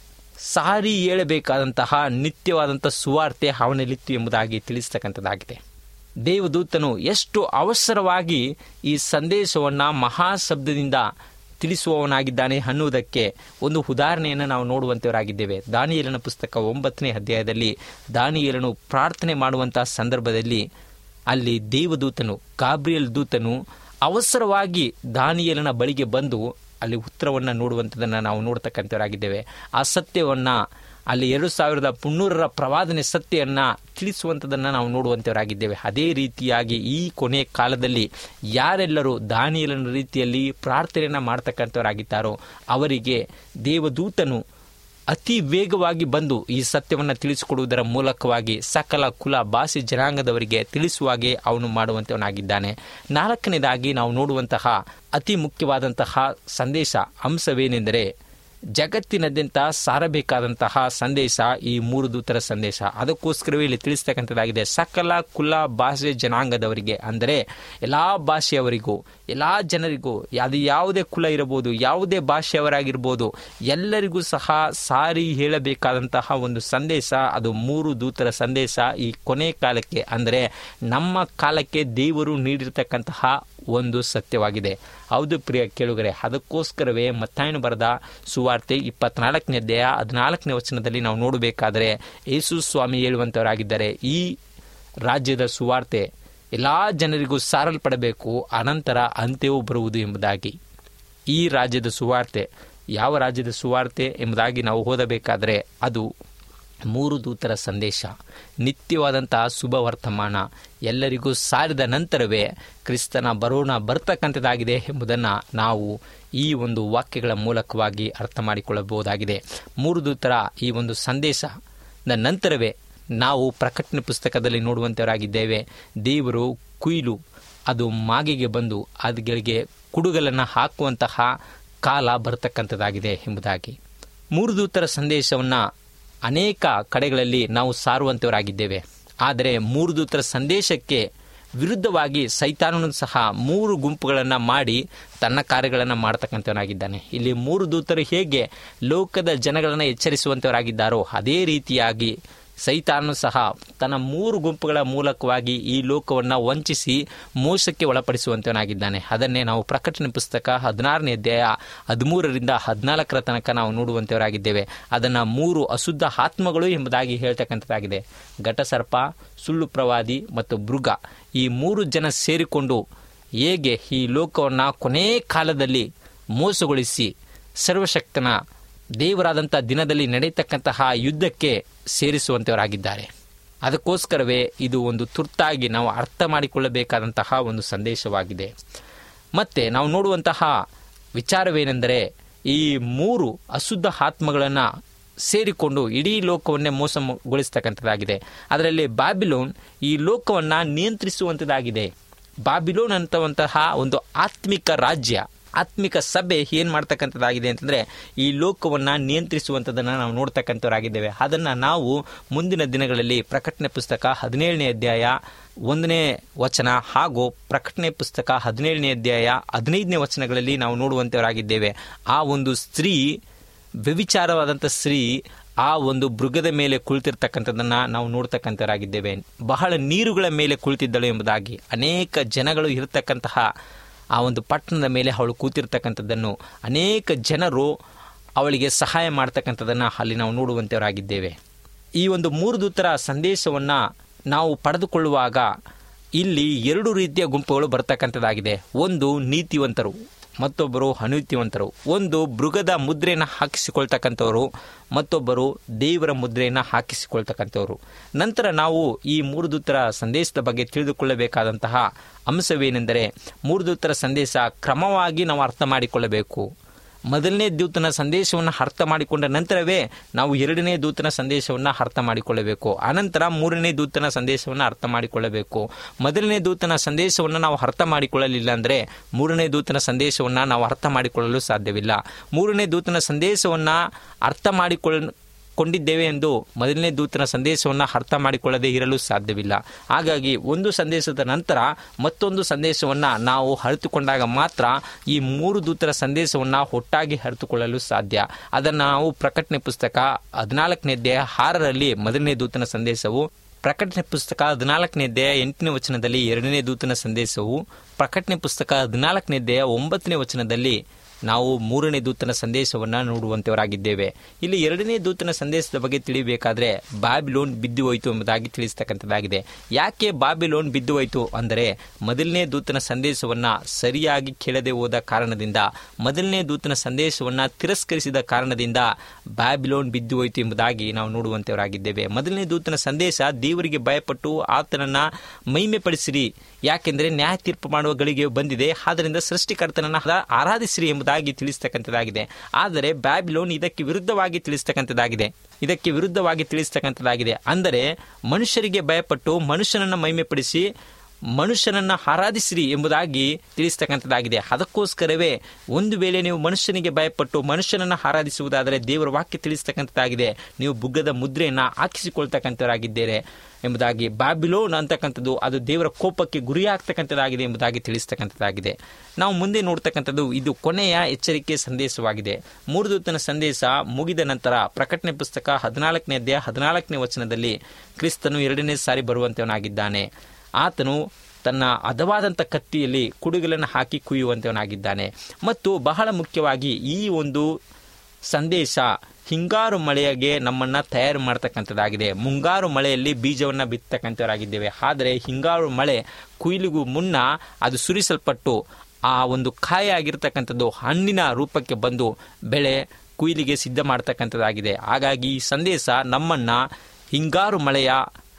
ಸಾರಿ ಹೇಳಬೇಕಾದಂತಹ ನಿತ್ಯವಾದಂಥ ಸುವಾರ್ತೆ ಅವನಲ್ಲಿತ್ತು ಎಂಬುದಾಗಿ ತಿಳಿಸ್ತಕ್ಕಂಥದ್ದಾಗಿದೆ ದೇವದೂತನು ಎಷ್ಟು ಅವಸರವಾಗಿ ಈ ಸಂದೇಶವನ್ನು ಮಹಾಶಬ್ದದಿಂದ ತಿಳಿಸುವವನಾಗಿದ್ದಾನೆ ಅನ್ನುವುದಕ್ಕೆ ಒಂದು ಉದಾಹರಣೆಯನ್ನು ನಾವು ನೋಡುವಂತವರಾಗಿದ್ದೇವೆ ದಾನಿಯೇಲನ ಪುಸ್ತಕ ಒಂಬತ್ತನೇ ಅಧ್ಯಾಯದಲ್ಲಿ ದಾನಿಯೇಲನು ಪ್ರಾರ್ಥನೆ ಮಾಡುವಂತಹ ಸಂದರ್ಭದಲ್ಲಿ ಅಲ್ಲಿ ದೇವದೂತನು ಗಾಬ್ರಿಯಲ್ ದೂತನು ಅವಸರವಾಗಿ ದಾನಿಯೇಲನ ಬಳಿಗೆ ಬಂದು ಅಲ್ಲಿ ಉತ್ತರವನ್ನು ನೋಡುವಂಥದ್ದನ್ನು ನಾವು ನೋಡ್ತಕ್ಕಂಥವರಾಗಿದ್ದೇವೆ ಆ ಸತ್ಯವನ್ನು ಅಲ್ಲಿ ಎರಡು ಸಾವಿರದ ಮುನ್ನೂರರ ಪ್ರವಾದನೆ ಸತ್ಯವನ್ನು ತಿಳಿಸುವಂಥದ್ದನ್ನು ನಾವು ನೋಡುವಂಥವರಾಗಿದ್ದೇವೆ ಅದೇ ರೀತಿಯಾಗಿ ಈ ಕೊನೆ ಕಾಲದಲ್ಲಿ ಯಾರೆಲ್ಲರೂ ದಾನಿಯಲನ ರೀತಿಯಲ್ಲಿ ಪ್ರಾರ್ಥನೆಯನ್ನು ಮಾಡ್ತಕ್ಕಂಥವರಾಗಿದ್ದಾರೋ ಅವರಿಗೆ ದೇವದೂತನು ಅತಿ ವೇಗವಾಗಿ ಬಂದು ಈ ಸತ್ಯವನ್ನು ತಿಳಿಸಿಕೊಡುವುದರ ಮೂಲಕವಾಗಿ ಸಕಲ ಕುಲ ಭಾಷೆ ಜನಾಂಗದವರಿಗೆ ತಿಳಿಸುವಾಗೆ ಅವನು ಮಾಡುವಂತವನಾಗಿದ್ದಾನೆ ನಾಲ್ಕನೇದಾಗಿ ನಾವು ನೋಡುವಂತಹ ಅತಿ ಮುಖ್ಯವಾದಂತಹ ಸಂದೇಶ ಅಂಶವೇನೆಂದರೆ ಜಗತ್ತಿನಾದ್ಯಂತ ಸಾರಬೇಕಾದಂತಹ ಸಂದೇಶ ಈ ಮೂರು ದೂತರ ಸಂದೇಶ ಅದಕ್ಕೋಸ್ಕರವೇ ಇಲ್ಲಿ ತಿಳಿಸ್ತಕ್ಕಂಥದ್ದಾಗಿದೆ ಸಕಲ ಕುಲ ಭಾಷೆ ಜನಾಂಗದವರಿಗೆ ಅಂದರೆ ಎಲ್ಲ ಭಾಷೆಯವರಿಗೂ ಎಲ್ಲ ಜನರಿಗೂ ಅದು ಯಾವುದೇ ಕುಲ ಇರಬಹುದು ಯಾವುದೇ ಭಾಷೆಯವರಾಗಿರ್ಬೋದು ಎಲ್ಲರಿಗೂ ಸಹ ಸಾರಿ ಹೇಳಬೇಕಾದಂತಹ ಒಂದು ಸಂದೇಶ ಅದು ಮೂರು ದೂತರ ಸಂದೇಶ ಈ ಕೊನೆ ಕಾಲಕ್ಕೆ ಅಂದರೆ ನಮ್ಮ ಕಾಲಕ್ಕೆ ದೇವರು ನೀಡಿರ್ತಕ್ಕಂತಹ ಒಂದು ಸತ್ಯವಾಗಿದೆ ಹೌದು ಪ್ರಿಯ ಕೇಳುಗರೆ ಅದಕ್ಕೋಸ್ಕರವೇ ಮತ್ತಾಯನು ಬರೆದ ಸುವಾರ್ತೆ ಇಪ್ಪತ್ನಾಲ್ಕನೇ ಅಧ್ಯಾಯ ಹದಿನಾಲ್ಕನೇ ವಚನದಲ್ಲಿ ನಾವು ನೋಡಬೇಕಾದರೆ ಯೇಸು ಸ್ವಾಮಿ ಹೇಳುವಂಥವರಾಗಿದ್ದಾರೆ ಈ ರಾಜ್ಯದ ಸುವಾರ್ತೆ ಎಲ್ಲ ಜನರಿಗೂ ಸಾರಲ್ಪಡಬೇಕು ಅನಂತರ ಅಂತ್ಯವೂ ಬರುವುದು ಎಂಬುದಾಗಿ ಈ ರಾಜ್ಯದ ಸುವಾರ್ತೆ ಯಾವ ರಾಜ್ಯದ ಸುವಾರ್ತೆ ಎಂಬುದಾಗಿ ನಾವು ಓದಬೇಕಾದರೆ ಅದು ಮೂರು ದೂತರ ಸಂದೇಶ ನಿತ್ಯವಾದಂತಹ ಶುಭ ವರ್ತಮಾನ ಎಲ್ಲರಿಗೂ ಸಾರಿದ ನಂತರವೇ ಕ್ರಿಸ್ತನ ಬರೋಣ ಬರ್ತಕ್ಕಂಥದ್ದಾಗಿದೆ ಎಂಬುದನ್ನು ನಾವು ಈ ಒಂದು ವಾಕ್ಯಗಳ ಮೂಲಕವಾಗಿ ಅರ್ಥ ಮಾಡಿಕೊಳ್ಳಬಹುದಾಗಿದೆ ಮೂರು ದೂತರ ಈ ಒಂದು ಸಂದೇಶದ ನಂತರವೇ ನಾವು ಪ್ರಕಟಣೆ ಪುಸ್ತಕದಲ್ಲಿ ನೋಡುವಂಥವರಾಗಿದ್ದೇವೆ ದೇವರು ಕುಯ್ಲು ಅದು ಮಾಗಿಗೆ ಬಂದು ಅದುಗಳಿಗೆ ಕುಡುಗಲನ್ನು ಹಾಕುವಂತಹ ಕಾಲ ಬರತಕ್ಕಂಥದ್ದಾಗಿದೆ ಎಂಬುದಾಗಿ ಮೂರು ದೂತರ ಸಂದೇಶವನ್ನು ಅನೇಕ ಕಡೆಗಳಲ್ಲಿ ನಾವು ಸಾರುವಂಥವರಾಗಿದ್ದೇವೆ ಆದರೆ ಮೂರು ದೂತರ ಸಂದೇಶಕ್ಕೆ ವಿರುದ್ಧವಾಗಿ ಸೈತಾನನು ಸಹ ಮೂರು ಗುಂಪುಗಳನ್ನು ಮಾಡಿ ತನ್ನ ಕಾರ್ಯಗಳನ್ನು ಮಾಡ್ತಕ್ಕಂಥವನಾಗಿದ್ದಾನೆ ಇಲ್ಲಿ ಮೂರು ದೂತರು ಹೇಗೆ ಲೋಕದ ಜನಗಳನ್ನು ಎಚ್ಚರಿಸುವಂಥವರಾಗಿದ್ದಾರೋ ಅದೇ ರೀತಿಯಾಗಿ ಸೈತಾನು ಸಹ ತನ್ನ ಮೂರು ಗುಂಪುಗಳ ಮೂಲಕವಾಗಿ ಈ ಲೋಕವನ್ನು ವಂಚಿಸಿ ಮೋಸಕ್ಕೆ ಒಳಪಡಿಸುವಂತವನಾಗಿದ್ದಾನೆ ಅದನ್ನೇ ನಾವು ಪ್ರಕಟಣೆ ಪುಸ್ತಕ ಹದಿನಾರನೇ ಅಧ್ಯಾಯ ಹದಿಮೂರರಿಂದ ಹದಿನಾಲ್ಕರ ತನಕ ನಾವು ನೋಡುವಂತವರಾಗಿದ್ದೇವೆ ಅದನ್ನು ಮೂರು ಅಶುದ್ಧ ಆತ್ಮಗಳು ಎಂಬುದಾಗಿ ಹೇಳ್ತಕ್ಕಂಥದ್ದಾಗಿದೆ ಘಟಸರ್ಪ ಸುಳ್ಳು ಪ್ರವಾದಿ ಮತ್ತು ಮೃಗ ಈ ಮೂರು ಜನ ಸೇರಿಕೊಂಡು ಹೇಗೆ ಈ ಲೋಕವನ್ನು ಕೊನೇ ಕಾಲದಲ್ಲಿ ಮೋಸಗೊಳಿಸಿ ಸರ್ವಶಕ್ತನ ದೇವರಾದಂಥ ದಿನದಲ್ಲಿ ನಡೆಯತಕ್ಕಂತಹ ಯುದ್ಧಕ್ಕೆ ಸೇರಿಸುವಂಥವರಾಗಿದ್ದಾರೆ ಅದಕ್ಕೋಸ್ಕರವೇ ಇದು ಒಂದು ತುರ್ತಾಗಿ ನಾವು ಅರ್ಥ ಮಾಡಿಕೊಳ್ಳಬೇಕಾದಂತಹ ಒಂದು ಸಂದೇಶವಾಗಿದೆ ಮತ್ತು ನಾವು ನೋಡುವಂತಹ ವಿಚಾರವೇನೆಂದರೆ ಈ ಮೂರು ಅಶುದ್ಧ ಆತ್ಮಗಳನ್ನು ಸೇರಿಕೊಂಡು ಇಡೀ ಲೋಕವನ್ನೇ ಮೋಸಗೊಳಿಸ್ತಕ್ಕಂಥದ್ದಾಗಿದೆ ಅದರಲ್ಲಿ ಬಾಬಿಲೋನ್ ಈ ಲೋಕವನ್ನು ನಿಯಂತ್ರಿಸುವಂಥದ್ದಾಗಿದೆ ಬಾಬಿಲೋನ್ ಅಂತವಂತಹ ಒಂದು ಆತ್ಮಿಕ ರಾಜ್ಯ ಆತ್ಮಿಕ ಸಭೆ ಏನು ಮಾಡ್ತಕ್ಕಂಥದ್ದಾಗಿದೆ ಅಂತಂದರೆ ಈ ಲೋಕವನ್ನು ನಿಯಂತ್ರಿಸುವಂಥದ್ದನ್ನು ನಾವು ನೋಡ್ತಕ್ಕಂಥವರಾಗಿದ್ದೇವೆ ಅದನ್ನು ನಾವು ಮುಂದಿನ ದಿನಗಳಲ್ಲಿ ಪ್ರಕಟಣೆ ಪುಸ್ತಕ ಹದಿನೇಳನೇ ಅಧ್ಯಾಯ ಒಂದನೇ ವಚನ ಹಾಗೂ ಪ್ರಕಟಣೆ ಪುಸ್ತಕ ಹದಿನೇಳನೇ ಅಧ್ಯಾಯ ಹದಿನೈದನೇ ವಚನಗಳಲ್ಲಿ ನಾವು ನೋಡುವಂಥವರಾಗಿದ್ದೇವೆ ಆ ಒಂದು ಸ್ತ್ರೀ ವ್ಯವಿಚಾರವಾದಂಥ ಸ್ತ್ರೀ ಆ ಒಂದು ಮೃಗದ ಮೇಲೆ ಕುಳಿತಿರ್ತಕ್ಕಂಥದ್ದನ್ನು ನಾವು ನೋಡ್ತಕ್ಕಂಥವರಾಗಿದ್ದೇವೆ ಬಹಳ ನೀರುಗಳ ಮೇಲೆ ಕುಳಿತಿದ್ದಳು ಎಂಬುದಾಗಿ ಅನೇಕ ಜನಗಳು ಇರತಕ್ಕಂತಹ ಆ ಒಂದು ಪಟ್ಟಣದ ಮೇಲೆ ಅವಳು ಕೂತಿರ್ತಕ್ಕಂಥದ್ದನ್ನು ಅನೇಕ ಜನರು ಅವಳಿಗೆ ಸಹಾಯ ಮಾಡ್ತಕ್ಕಂಥದ್ದನ್ನು ಅಲ್ಲಿ ನಾವು ನೋಡುವಂಥವರಾಗಿದ್ದೇವೆ ಈ ಒಂದು ಮೂರು ದೂತರ ಸಂದೇಶವನ್ನು ನಾವು ಪಡೆದುಕೊಳ್ಳುವಾಗ ಇಲ್ಲಿ ಎರಡು ರೀತಿಯ ಗುಂಪುಗಳು ಬರ್ತಕ್ಕಂಥದ್ದಾಗಿದೆ ಒಂದು ನೀತಿವಂತರು ಮತ್ತೊಬ್ಬರು ಅನೀತಿವಂತರು ಒಂದು ಮೃಗದ ಮುದ್ರೆಯನ್ನು ಹಾಕಿಸಿಕೊಳ್ತಕ್ಕಂಥವರು ಮತ್ತೊಬ್ಬರು ದೇವರ ಮುದ್ರೆಯನ್ನು ಹಾಕಿಸಿಕೊಳ್ತಕ್ಕಂಥವರು ನಂತರ ನಾವು ಈ ಮೂರು ದೂತರ ಸಂದೇಶದ ಬಗ್ಗೆ ತಿಳಿದುಕೊಳ್ಳಬೇಕಾದಂತಹ ಅಂಶವೇನೆಂದರೆ ಮೂರು ದೂತರ ಸಂದೇಶ ಕ್ರಮವಾಗಿ ನಾವು ಅರ್ಥ ಮಾಡಿಕೊಳ್ಳಬೇಕು ಮೊದಲನೇ ದೂತನ ಸಂದೇಶವನ್ನು ಅರ್ಥ ಮಾಡಿಕೊಂಡ ನಂತರವೇ ನಾವು ಎರಡನೇ ದೂತನ ಸಂದೇಶವನ್ನು ಅರ್ಥ ಮಾಡಿಕೊಳ್ಳಬೇಕು ಅನಂತರ ಮೂರನೇ ದೂತನ ಸಂದೇಶವನ್ನು ಅರ್ಥ ಮಾಡಿಕೊಳ್ಳಬೇಕು ಮೊದಲನೇ ದೂತನ ಸಂದೇಶವನ್ನು ನಾವು ಅರ್ಥ ಮಾಡಿಕೊಳ್ಳಲಿಲ್ಲ ಅಂದರೆ ಮೂರನೇ ದೂತನ ಸಂದೇಶವನ್ನು ನಾವು ಅರ್ಥ ಮಾಡಿಕೊಳ್ಳಲು ಸಾಧ್ಯವಿಲ್ಲ ಮೂರನೇ ದೂತನ ಸಂದೇಶವನ್ನು ಅರ್ಥ ಮಾಡಿಕೊಳ್ಳ ಕೊಂಡಿದ್ದೇವೆ ಎಂದು ಮೊದಲನೇ ದೂತನ ಸಂದೇಶವನ್ನು ಅರ್ಥ ಮಾಡಿಕೊಳ್ಳದೆ ಇರಲು ಸಾಧ್ಯವಿಲ್ಲ ಹಾಗಾಗಿ ಒಂದು ಸಂದೇಶದ ನಂತರ ಮತ್ತೊಂದು ಸಂದೇಶವನ್ನು ನಾವು ಅರಿತುಕೊಂಡಾಗ ಮಾತ್ರ ಈ ಮೂರು ದೂತರ ಸಂದೇಶವನ್ನು ಒಟ್ಟಾಗಿ ಅರಿತುಕೊಳ್ಳಲು ಸಾಧ್ಯ ಅದನ್ನು ನಾವು ಪ್ರಕಟಣೆ ಪುಸ್ತಕ ಹದಿನಾಲ್ಕನೇ ಅಧ್ಯಾಯ ಆರರಲ್ಲಿ ಮೊದಲನೇ ದೂತನ ಸಂದೇಶವು ಪ್ರಕಟಣೆ ಪುಸ್ತಕ ಹದಿನಾಲ್ಕನೇ ಅಧ್ಯಾಯ ಎಂಟನೇ ವಚನದಲ್ಲಿ ಎರಡನೇ ದೂತನ ಸಂದೇಶವು ಪ್ರಕಟಣೆ ಪುಸ್ತಕ ಹದಿನಾಲ್ಕನೇ ಅಧ್ಯಾಯ ಒಂಬತ್ತನೇ ವಚನದಲ್ಲಿ ನಾವು ಮೂರನೇ ದೂತನ ಸಂದೇಶವನ್ನು ನೋಡುವಂತವರಾಗಿದ್ದೇವೆ ಇಲ್ಲಿ ಎರಡನೇ ದೂತನ ಸಂದೇಶದ ಬಗ್ಗೆ ತಿಳಿಬೇಕಾದ್ರೆ ಬಾಬಿಲೋನ್ ಬಿದ್ದು ಹೋಯಿತು ಎಂಬುದಾಗಿ ತಿಳಿಸ್ತಕ್ಕಂಥದ್ದಾಗಿದೆ ಯಾಕೆ ಬಾಬಿಲೋನ್ ಬಿದ್ದು ಹೋಯಿತು ಅಂದರೆ ಮೊದಲನೇ ದೂತನ ಸಂದೇಶವನ್ನು ಸರಿಯಾಗಿ ಕೇಳದೆ ಹೋದ ಕಾರಣದಿಂದ ಮೊದಲನೇ ದೂತನ ಸಂದೇಶವನ್ನು ತಿರಸ್ಕರಿಸಿದ ಕಾರಣದಿಂದ ಬಾಬಿಲೋನ್ ಬಿದ್ದು ಹೋಯಿತು ಎಂಬುದಾಗಿ ನಾವು ನೋಡುವಂತವರಾಗಿದ್ದೇವೆ ಮೊದಲನೇ ದೂತನ ಸಂದೇಶ ದೇವರಿಗೆ ಭಯಪಟ್ಟು ಆತನನ್ನ ಮಹಿಮೆ ಪಡಿಸಿರಿ ಯಾಕೆಂದರೆ ನ್ಯಾಯ ತೀರ್ಪು ಮಾಡುವ ಗಳಿಗೆ ಬಂದಿದೆ ಆದ್ದರಿಂದ ಸೃಷ್ಟಿಕರ್ತನನ್ನ ಆರಾಧಿಸಿರಿ ಎಂಬುದಾಗಿ ತಿಳಿಸ್ತಕ್ಕಂಥದ್ದಾಗಿದೆ ಆದರೆ ಬ್ಯಾಬಿಲೋನ್ ಇದಕ್ಕೆ ವಿರುದ್ಧವಾಗಿ ತಿಳಿಸ್ತಕ್ಕಂಥದ್ದಾಗಿದೆ ಇದಕ್ಕೆ ವಿರುದ್ಧವಾಗಿ ತಿಳಿಸ್ತಕ್ಕಂಥದ್ದಾಗಿದೆ ಅಂದರೆ ಮನುಷ್ಯರಿಗೆ ಭಯಪಟ್ಟು ಮನುಷ್ಯನನ್ನ ಮಹಿಮೆಪಡಿಸಿ ಮನುಷ್ಯನನ್ನ ಆರಾಧಿಸಿರಿ ಎಂಬುದಾಗಿ ತಿಳಿಸ್ತಕ್ಕಂಥದ್ದಾಗಿದೆ ಅದಕ್ಕೋಸ್ಕರವೇ ಒಂದು ವೇಳೆ ನೀವು ಮನುಷ್ಯನಿಗೆ ಭಯಪಟ್ಟು ಮನುಷ್ಯನನ್ನು ಆರಾಧಿಸುವುದಾದರೆ ದೇವರ ವಾಕ್ಯ ತಿಳಿಸ್ತಕ್ಕಂಥದ್ದಾಗಿದೆ ನೀವು ಬುಗ್ಗದ ಮುದ್ರೆಯನ್ನು ಹಾಕಿಸಿಕೊಳ್ತಕ್ಕಂಥವರಾಗಿದ್ದೀರಿ ಎಂಬುದಾಗಿ ಬಾಬಿಲೋನ್ ಅಂತಕ್ಕಂಥದ್ದು ಅದು ದೇವರ ಕೋಪಕ್ಕೆ ಗುರಿಯಾಗ್ತಕ್ಕಂಥದ್ದಾಗಿದೆ ಎಂಬುದಾಗಿ ತಿಳಿಸ್ತಕ್ಕಂಥದ್ದಾಗಿದೆ ನಾವು ಮುಂದೆ ನೋಡ್ತಕ್ಕಂಥದ್ದು ಇದು ಕೊನೆಯ ಎಚ್ಚರಿಕೆ ಸಂದೇಶವಾಗಿದೆ ಮೂರು ದೂತನ ಸಂದೇಶ ಮುಗಿದ ನಂತರ ಪ್ರಕಟಣೆ ಪುಸ್ತಕ ಹದಿನಾಲ್ಕನೇ ಅಧ್ಯಾಯ ಹದಿನಾಲ್ಕನೇ ವಚನದಲ್ಲಿ ಕ್ರಿಸ್ತನು ಎರಡನೇ ಸಾರಿ ಬರುವಂತವನಾಗಿದ್ದಾನೆ ಆತನು ತನ್ನ ಹದವಾದಂಥ ಕತ್ತಿಯಲ್ಲಿ ಕುಡುಗಲನ್ನು ಹಾಕಿ ಕುಯ್ಯುವಂತವನಾಗಿದ್ದಾನೆ ಮತ್ತು ಬಹಳ ಮುಖ್ಯವಾಗಿ ಈ ಒಂದು ಸಂದೇಶ ಹಿಂಗಾರು ಮಳೆಗೆ ನಮ್ಮನ್ನು ತಯಾರು ಮಾಡ್ತಕ್ಕಂಥದ್ದಾಗಿದೆ ಮುಂಗಾರು ಮಳೆಯಲ್ಲಿ ಬೀಜವನ್ನು ಬಿತ್ತಕ್ಕಂಥವರಾಗಿದ್ದೇವೆ ಆದರೆ ಹಿಂಗಾರು ಮಳೆ ಕುಯ್ಲಿಗೂ ಮುನ್ನ ಅದು ಸುರಿಸಲ್ಪಟ್ಟು ಆ ಒಂದು ಕಾಯ ಆಗಿರ್ತಕ್ಕಂಥದ್ದು ಹಣ್ಣಿನ ರೂಪಕ್ಕೆ ಬಂದು ಬೆಳೆ ಕುಯ್ಲಿಗೆ ಸಿದ್ಧ ಮಾಡ್ತಕ್ಕಂಥದ್ದಾಗಿದೆ ಹಾಗಾಗಿ ಈ ಸಂದೇಶ ನಮ್ಮನ್ನು ಹಿಂಗಾರು ಮಳೆಯ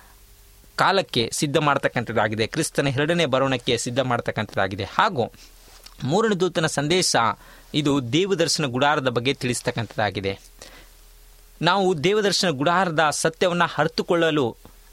ಕಾಲಕ್ಕೆ ಸಿದ್ಧ ಮಾಡ್ತಕ್ಕಂಥದ್ದಾಗಿದೆ ಕ್ರಿಸ್ತನ ಎರಡನೇ ಬರೋಣಕ್ಕೆ ಸಿದ್ಧ ಮಾಡ್ತಕ್ಕಂಥದ್ದಾಗಿದೆ ಹಾಗೂ ಮೂರನೇ ದೂತನ ಸಂದೇಶ ಇದು ದೇವದರ್ಶನ ಗುಡಾರದ ಬಗ್ಗೆ ತಿಳಿಸ್ತಕ್ಕಂಥದ್ದಾಗಿದೆ ನಾವು ದೇವದರ್ಶನ ಗುಡಾರದ ಸತ್ಯವನ್ನು ಅರ್ಥಕೊಳ್ಳಲು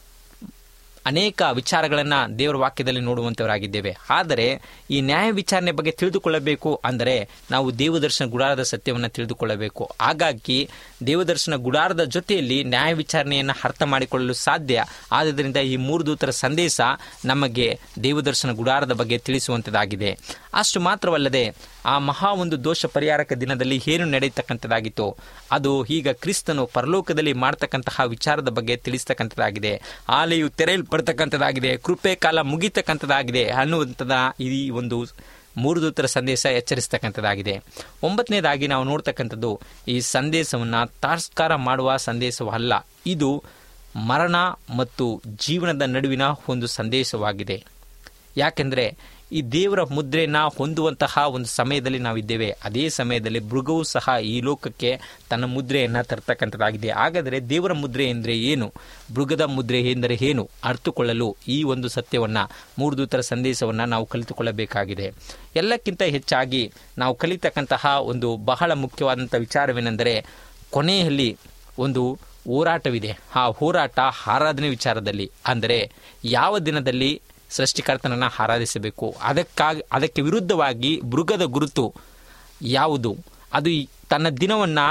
ಅನೇಕ ವಿಚಾರಗಳನ್ನು ದೇವರ ವಾಕ್ಯದಲ್ಲಿ ನೋಡುವಂಥವರಾಗಿದ್ದೇವೆ ಆದರೆ ಈ ನ್ಯಾಯ ವಿಚಾರಣೆ ಬಗ್ಗೆ ತಿಳಿದುಕೊಳ್ಳಬೇಕು ಅಂದರೆ ನಾವು ದೇವದರ್ಶನ ಗುಡಾರದ ಸತ್ಯವನ್ನು ತಿಳಿದುಕೊಳ್ಳಬೇಕು ಹಾಗಾಗಿ ದೇವದರ್ಶನ ಗುಡಾರದ ಜೊತೆಯಲ್ಲಿ ನ್ಯಾಯ ವಿಚಾರಣೆಯನ್ನು ಅರ್ಥ ಮಾಡಿಕೊಳ್ಳಲು ಸಾಧ್ಯ ಆದ್ದರಿಂದ ಈ ಮೂರು ದೂತರ ಸಂದೇಶ ನಮಗೆ ದೇವದರ್ಶನ ಗುಡಾರದ ಬಗ್ಗೆ ತಿಳಿಸುವಂಥದ್ದಾಗಿದೆ ಅಷ್ಟು ಮಾತ್ರವಲ್ಲದೆ ಆ ಮಹಾ ಒಂದು ದೋಷ ಪರಿಹಾರಕ ದಿನದಲ್ಲಿ ಏನು ನಡೆಯತಕ್ಕಂಥದ್ದಾಗಿತ್ತು ಅದು ಈಗ ಕ್ರಿಸ್ತನು ಪರಲೋಕದಲ್ಲಿ ಮಾಡ್ತಕ್ಕಂತಹ ವಿಚಾರದ ಬಗ್ಗೆ ತಿಳಿಸ್ತಕ್ಕಂಥದ್ದಾಗಿದೆ ಆಲೆಯು ತೆರೆಯಲ್ಪಡ್ತಕ್ಕಂಥದ್ದಾಗಿದೆ ಕೃಪೆ ಕಾಲ ಮುಗಿತಕ್ಕಂಥದ್ದಾಗಿದೆ ಅನ್ನುವಂಥದ ಈ ಒಂದು ಮೂರು ದೂತರ ಸಂದೇಶ ಎಚ್ಚರಿಸ್ತಕ್ಕಂಥದ್ದಾಗಿದೆ ಒಂಬತ್ತನೇದಾಗಿ ನಾವು ನೋಡ್ತಕ್ಕಂಥದ್ದು ಈ ಸಂದೇಶವನ್ನು ತಾರ್ಸ್ಕಾರ ಮಾಡುವ ಸಂದೇಶವಲ್ಲ ಇದು ಮರಣ ಮತ್ತು ಜೀವನದ ನಡುವಿನ ಒಂದು ಸಂದೇಶವಾಗಿದೆ ಯಾಕೆಂದರೆ ಈ ದೇವರ ಮುದ್ರೆಯನ್ನು ಹೊಂದುವಂತಹ ಒಂದು ಸಮಯದಲ್ಲಿ ನಾವಿದ್ದೇವೆ ಅದೇ ಸಮಯದಲ್ಲಿ ಮೃಗವು ಸಹ ಈ ಲೋಕಕ್ಕೆ ತನ್ನ ಮುದ್ರೆಯನ್ನು ತರ್ತಕ್ಕಂಥದ್ದಾಗಿದೆ ಹಾಗಾದರೆ ದೇವರ ಮುದ್ರೆ ಎಂದರೆ ಏನು ಮೃಗದ ಮುದ್ರೆ ಎಂದರೆ ಏನು ಅರ್ಥಕೊಳ್ಳಲು ಈ ಒಂದು ಸತ್ಯವನ್ನು ಮೂರು ದೂತರ ಸಂದೇಶವನ್ನು ನಾವು ಕಲಿತುಕೊಳ್ಳಬೇಕಾಗಿದೆ ಎಲ್ಲಕ್ಕಿಂತ ಹೆಚ್ಚಾಗಿ ನಾವು ಕಲಿತಕ್ಕಂತಹ ಒಂದು ಬಹಳ ಮುಖ್ಯವಾದಂಥ ವಿಚಾರವೇನೆಂದರೆ ಕೊನೆಯಲ್ಲಿ ಒಂದು ಹೋರಾಟವಿದೆ ಆ ಹೋರಾಟ ಆರಾಧನೆ ವಿಚಾರದಲ್ಲಿ ಅಂದರೆ ಯಾವ ದಿನದಲ್ಲಿ ಸೃಷ್ಟಿಕರ್ತನನ್ನು ಆರಾಧಿಸಬೇಕು ಅದಕ್ಕಾಗಿ ಅದಕ್ಕೆ ವಿರುದ್ಧವಾಗಿ ಮೃಗದ ಗುರುತು ಯಾವುದು ಅದು ಈ- ತನ್ನ ದಿನವನ್ನು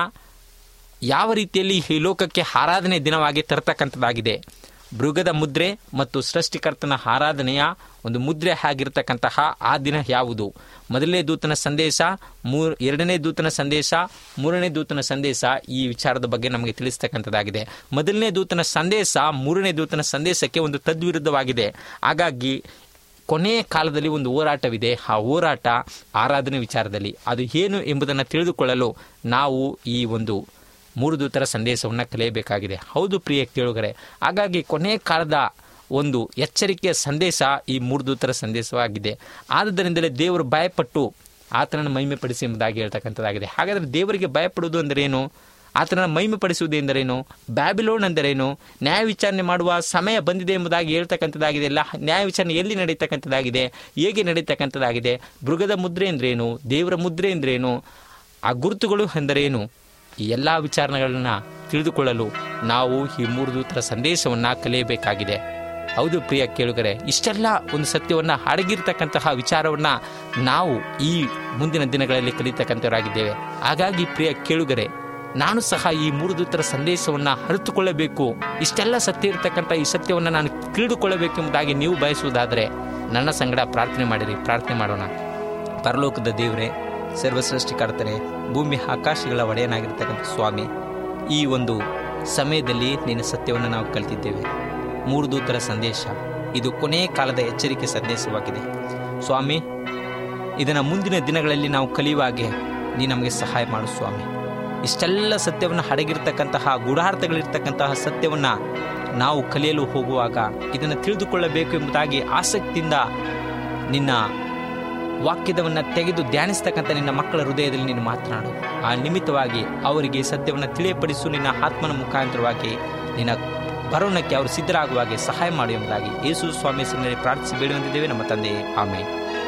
ಯಾವ ರೀತಿಯಲ್ಲಿ ಈ ಲೋಕಕ್ಕೆ ಆರಾಧನೆ ದಿನವಾಗಿ ತರ್ತಕ್ಕಂಥದ್ದಾಗಿದೆ ಮೃಗದ ಮುದ್ರೆ ಮತ್ತು ಸೃಷ್ಟಿಕರ್ತನ ಆರಾಧನೆಯ ಒಂದು ಮುದ್ರೆ ಆಗಿರ್ತಕ್ಕಂತಹ ಆ ದಿನ ಯಾವುದು ಮೊದಲನೇ ದೂತನ ಸಂದೇಶ ಮೂರ್ ಎರಡನೇ ದೂತನ ಸಂದೇಶ ಮೂರನೇ ದೂತನ ಸಂದೇಶ ಈ ವಿಚಾರದ ಬಗ್ಗೆ ನಮಗೆ ತಿಳಿಸ್ತಕ್ಕಂಥದ್ದಾಗಿದೆ ಮೊದಲನೇ ದೂತನ ಸಂದೇಶ ಮೂರನೇ ದೂತನ ಸಂದೇಶಕ್ಕೆ ಒಂದು ತದ್ವಿರುದ್ಧವಾಗಿದೆ ಹಾಗಾಗಿ ಕೊನೆಯ ಕಾಲದಲ್ಲಿ ಒಂದು ಹೋರಾಟವಿದೆ ಆ ಹೋರಾಟ ಆರಾಧನೆ ವಿಚಾರದಲ್ಲಿ ಅದು ಏನು ಎಂಬುದನ್ನು ತಿಳಿದುಕೊಳ್ಳಲು ನಾವು ಈ ಒಂದು ಮೂರು ದೂತರ ಸಂದೇಶವನ್ನು ಕಲಿಯಬೇಕಾಗಿದೆ ಹೌದು ಪ್ರಿಯ ಕೇಳುಗರೆ ಹಾಗಾಗಿ ಕೊನೆಯ ಕಾಲದ ಒಂದು ಎಚ್ಚರಿಕೆಯ ಸಂದೇಶ ಈ ಮೂರು ದೂತರ ಸಂದೇಶವಾಗಿದೆ ಆದ್ದರಿಂದಲೇ ದೇವರು ಭಯಪಟ್ಟು ಆತನನ್ನು ಮಹಿಮೆಪಡಿಸಿ ಎಂಬುದಾಗಿ ಹೇಳ್ತಕ್ಕಂಥದ್ದಾಗಿದೆ ಹಾಗಾದರೆ ದೇವರಿಗೆ ಭಯಪಡುವುದು ಅಂದರೇನು ಆತನನ್ನು ಮಹಿಮೆಪಡಿಸುವುದು ಎಂದರೇನು ಬ್ಯಾಬಿಲೋನ್ ಅಂದರೇನು ನ್ಯಾಯ ವಿಚಾರಣೆ ಮಾಡುವ ಸಮಯ ಬಂದಿದೆ ಎಂಬುದಾಗಿ ಹೇಳ್ತಕ್ಕಂಥದ್ದಾಗಿದೆ ಎಲ್ಲ ನ್ಯಾಯ ವಿಚಾರಣೆ ಎಲ್ಲಿ ನಡೀತಕ್ಕಂಥದ್ದಾಗಿದೆ ಹೇಗೆ ನಡೀತಕ್ಕಂಥದ್ದಾಗಿದೆ ಮೃಗದ ಮುದ್ರೆ ಎಂದ್ರೇನು ದೇವರ ಮುದ್ರೆ ಎಂದ್ರೇನು ಆ ಗುರುತುಗಳು ಎಂದರೇನು ಈ ಎಲ್ಲ ವಿಚಾರಣೆಗಳನ್ನ ತಿಳಿದುಕೊಳ್ಳಲು ನಾವು ಈ ಮೂರು ದೂತರ ಸಂದೇಶವನ್ನು ಕಲಿಯಬೇಕಾಗಿದೆ ಹೌದು ಪ್ರಿಯ ಕೇಳುಗರೆ ಇಷ್ಟೆಲ್ಲ ಒಂದು ಸತ್ಯವನ್ನು ಅಡಗಿರ್ತಕ್ಕಂತಹ ವಿಚಾರವನ್ನು ನಾವು ಈ ಮುಂದಿನ ದಿನಗಳಲ್ಲಿ ಕಲಿತಕ್ಕಂಥವರಾಗಿದ್ದೇವೆ ಹಾಗಾಗಿ ಪ್ರಿಯ ಕೇಳುಗರೆ ನಾನು ಸಹ ಈ ಮೂರು ದೂತರ ಸಂದೇಶವನ್ನು ಅರಿತುಕೊಳ್ಳಬೇಕು ಇಷ್ಟೆಲ್ಲ ಸತ್ಯ ಇರತಕ್ಕಂಥ ಈ ಸತ್ಯವನ್ನು ನಾನು ತಿಳಿದುಕೊಳ್ಳಬೇಕೆಂಬುದಾಗಿ ನೀವು ಬಯಸುವುದಾದರೆ ನನ್ನ ಸಂಗಡ ಪ್ರಾರ್ಥನೆ ಮಾಡಿರಿ ಪ್ರಾರ್ಥನೆ ಮಾಡೋಣ ಪರಲೋಕದ ದೇವರೇ ಸರ್ವಸೃಷ್ಟಿಕರ್ತನೆ ಭೂಮಿ ಆಕಾಶಗಳ ಒಡೆಯನಾಗಿರ್ತಕ್ಕಂಥ ಸ್ವಾಮಿ ಈ ಒಂದು ಸಮಯದಲ್ಲಿ ನಿನ್ನ ಸತ್ಯವನ್ನು ನಾವು ಕಲಿತಿದ್ದೇವೆ ಮೂರು ದೂತರ ಸಂದೇಶ ಇದು ಕೊನೆಯ ಕಾಲದ ಎಚ್ಚರಿಕೆ ಸಂದೇಶವಾಗಿದೆ ಸ್ವಾಮಿ ಇದನ್ನು ಮುಂದಿನ ದಿನಗಳಲ್ಲಿ ನಾವು ಕಲಿಯುವ ಹಾಗೆ ನೀ ನಮಗೆ ಸಹಾಯ ಮಾಡು ಸ್ವಾಮಿ ಇಷ್ಟೆಲ್ಲ ಸತ್ಯವನ್ನು ಅಡಗಿರ್ತಕ್ಕಂತಹ ಗೂಢಾರ್ಥಗಳಿರ್ತಕ್ಕಂತಹ ಸತ್ಯವನ್ನು ನಾವು ಕಲಿಯಲು ಹೋಗುವಾಗ ಇದನ್ನು ತಿಳಿದುಕೊಳ್ಳಬೇಕು ಎಂಬುದಾಗಿ ಆಸಕ್ತಿಯಿಂದ ನಿನ್ನ ವಾಕ್ಯದವನ್ನು ತೆಗೆದು ಧ್ಯಾನಿಸ್ತಕ್ಕಂಥ ನಿನ್ನ ಮಕ್ಕಳ ಹೃದಯದಲ್ಲಿ ನೀನು ಮಾತನಾಡು ಆ ನಿಮಿತ್ತವಾಗಿ ಅವರಿಗೆ ಸತ್ಯವನ್ನು ತಿಳಿಯಪಡಿಸು ನಿನ್ನ ಆತ್ಮನ ಮುಖಾಂತರವಾಗಿ ನಿನ್ನ ಬರೋಣಕ್ಕೆ ಅವರು ಸಿದ್ಧರಾಗುವ ಹಾಗೆ ಸಹಾಯ ಮಾಡು ಎಂಬುದಾಗಿ ಯೇಸು ಸ್ವಾಮಿ ಹೆಸರಿನಲ್ಲಿ ಪ್ರಾರ್ಥಿಸಿ ಬೇಡುವಂತಿದ್ದೇವೆ ನಮ್ಮ ತಂದೆ ಆಮೇಲೆ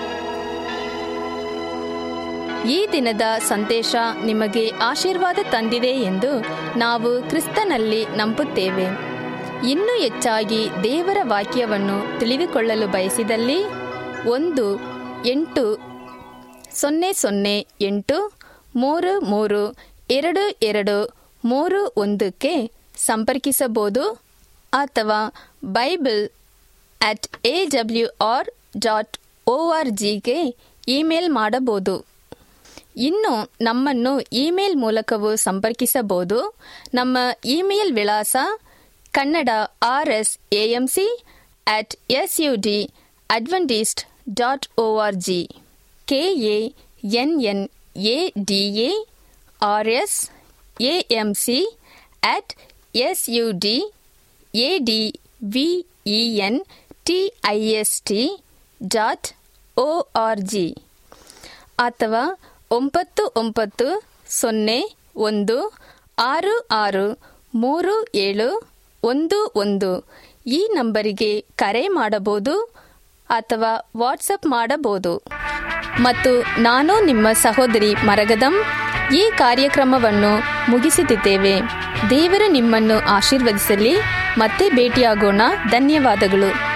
ಈ ದಿನದ ಸಂದೇಶ ನಿಮಗೆ ಆಶೀರ್ವಾದ ತಂದಿದೆ ಎಂದು ನಾವು ಕ್ರಿಸ್ತನಲ್ಲಿ ನಂಬುತ್ತೇವೆ ಇನ್ನೂ ಹೆಚ್ಚಾಗಿ ದೇವರ ವಾಕ್ಯವನ್ನು ತಿಳಿದುಕೊಳ್ಳಲು ಬಯಸಿದಲ್ಲಿ ಒಂದು ಎಂಟು ಸೊನ್ನೆ ಸೊನ್ನೆ ಎಂಟು ಮೂರು ಮೂರು ಎರಡು ಎರಡು ಮೂರು ಒಂದಕ್ಕೆ ಸಂಪರ್ಕಿಸಬಹುದು ಅಥವಾ Bible at A W R dot O R ಜಿಗೆ ಇಮೇಲ್ ಮಾಡಬಹುದು ಇನ್ನು ನಮ್ಮನ್ನು ಇಮೇಲ್ ಮೂಲಕವೂ ಸಂಪರ್ಕಿಸಬಹುದು ನಮ್ಮ ಇಮೇಲ್ ವಿಳಾಸ Kannada R S AMC at S U D Adventist dot O R G K A N N A D A R S A M C at S U D A D V E N T I S T dot O R G ಅಥವಾ ಒಂಬತ್ತು ಒಂಬತ್ತು ಸೊನ್ನೆ ಒಂದು ಆರು ಆರು ಮೂರು ಏಳು ಒಂದು ಒಂದು ಈ ನಂಬರಿಗೆ ಕರೆ ಮಾಡಬಹುದು ಅಥವಾ ವಾಟ್ಸಪ್ ಮಾಡಬಹುದು ಮತ್ತು ನಾನು ನಿಮ್ಮ ಸಹೋದರಿ ಮರಗದಂ ಈ ಕಾರ್ಯಕ್ರಮವನ್ನು ಮುಗಿಸುತ್ತಿದ್ದೇವೆ ದೇವರು ನಿಮ್ಮನ್ನು ಆಶೀರ್ವದಿಸಲಿ ಮತ್ತೆ ಭೇಟಿಯಾಗೋಣ ಧನ್ಯವಾದಗಳು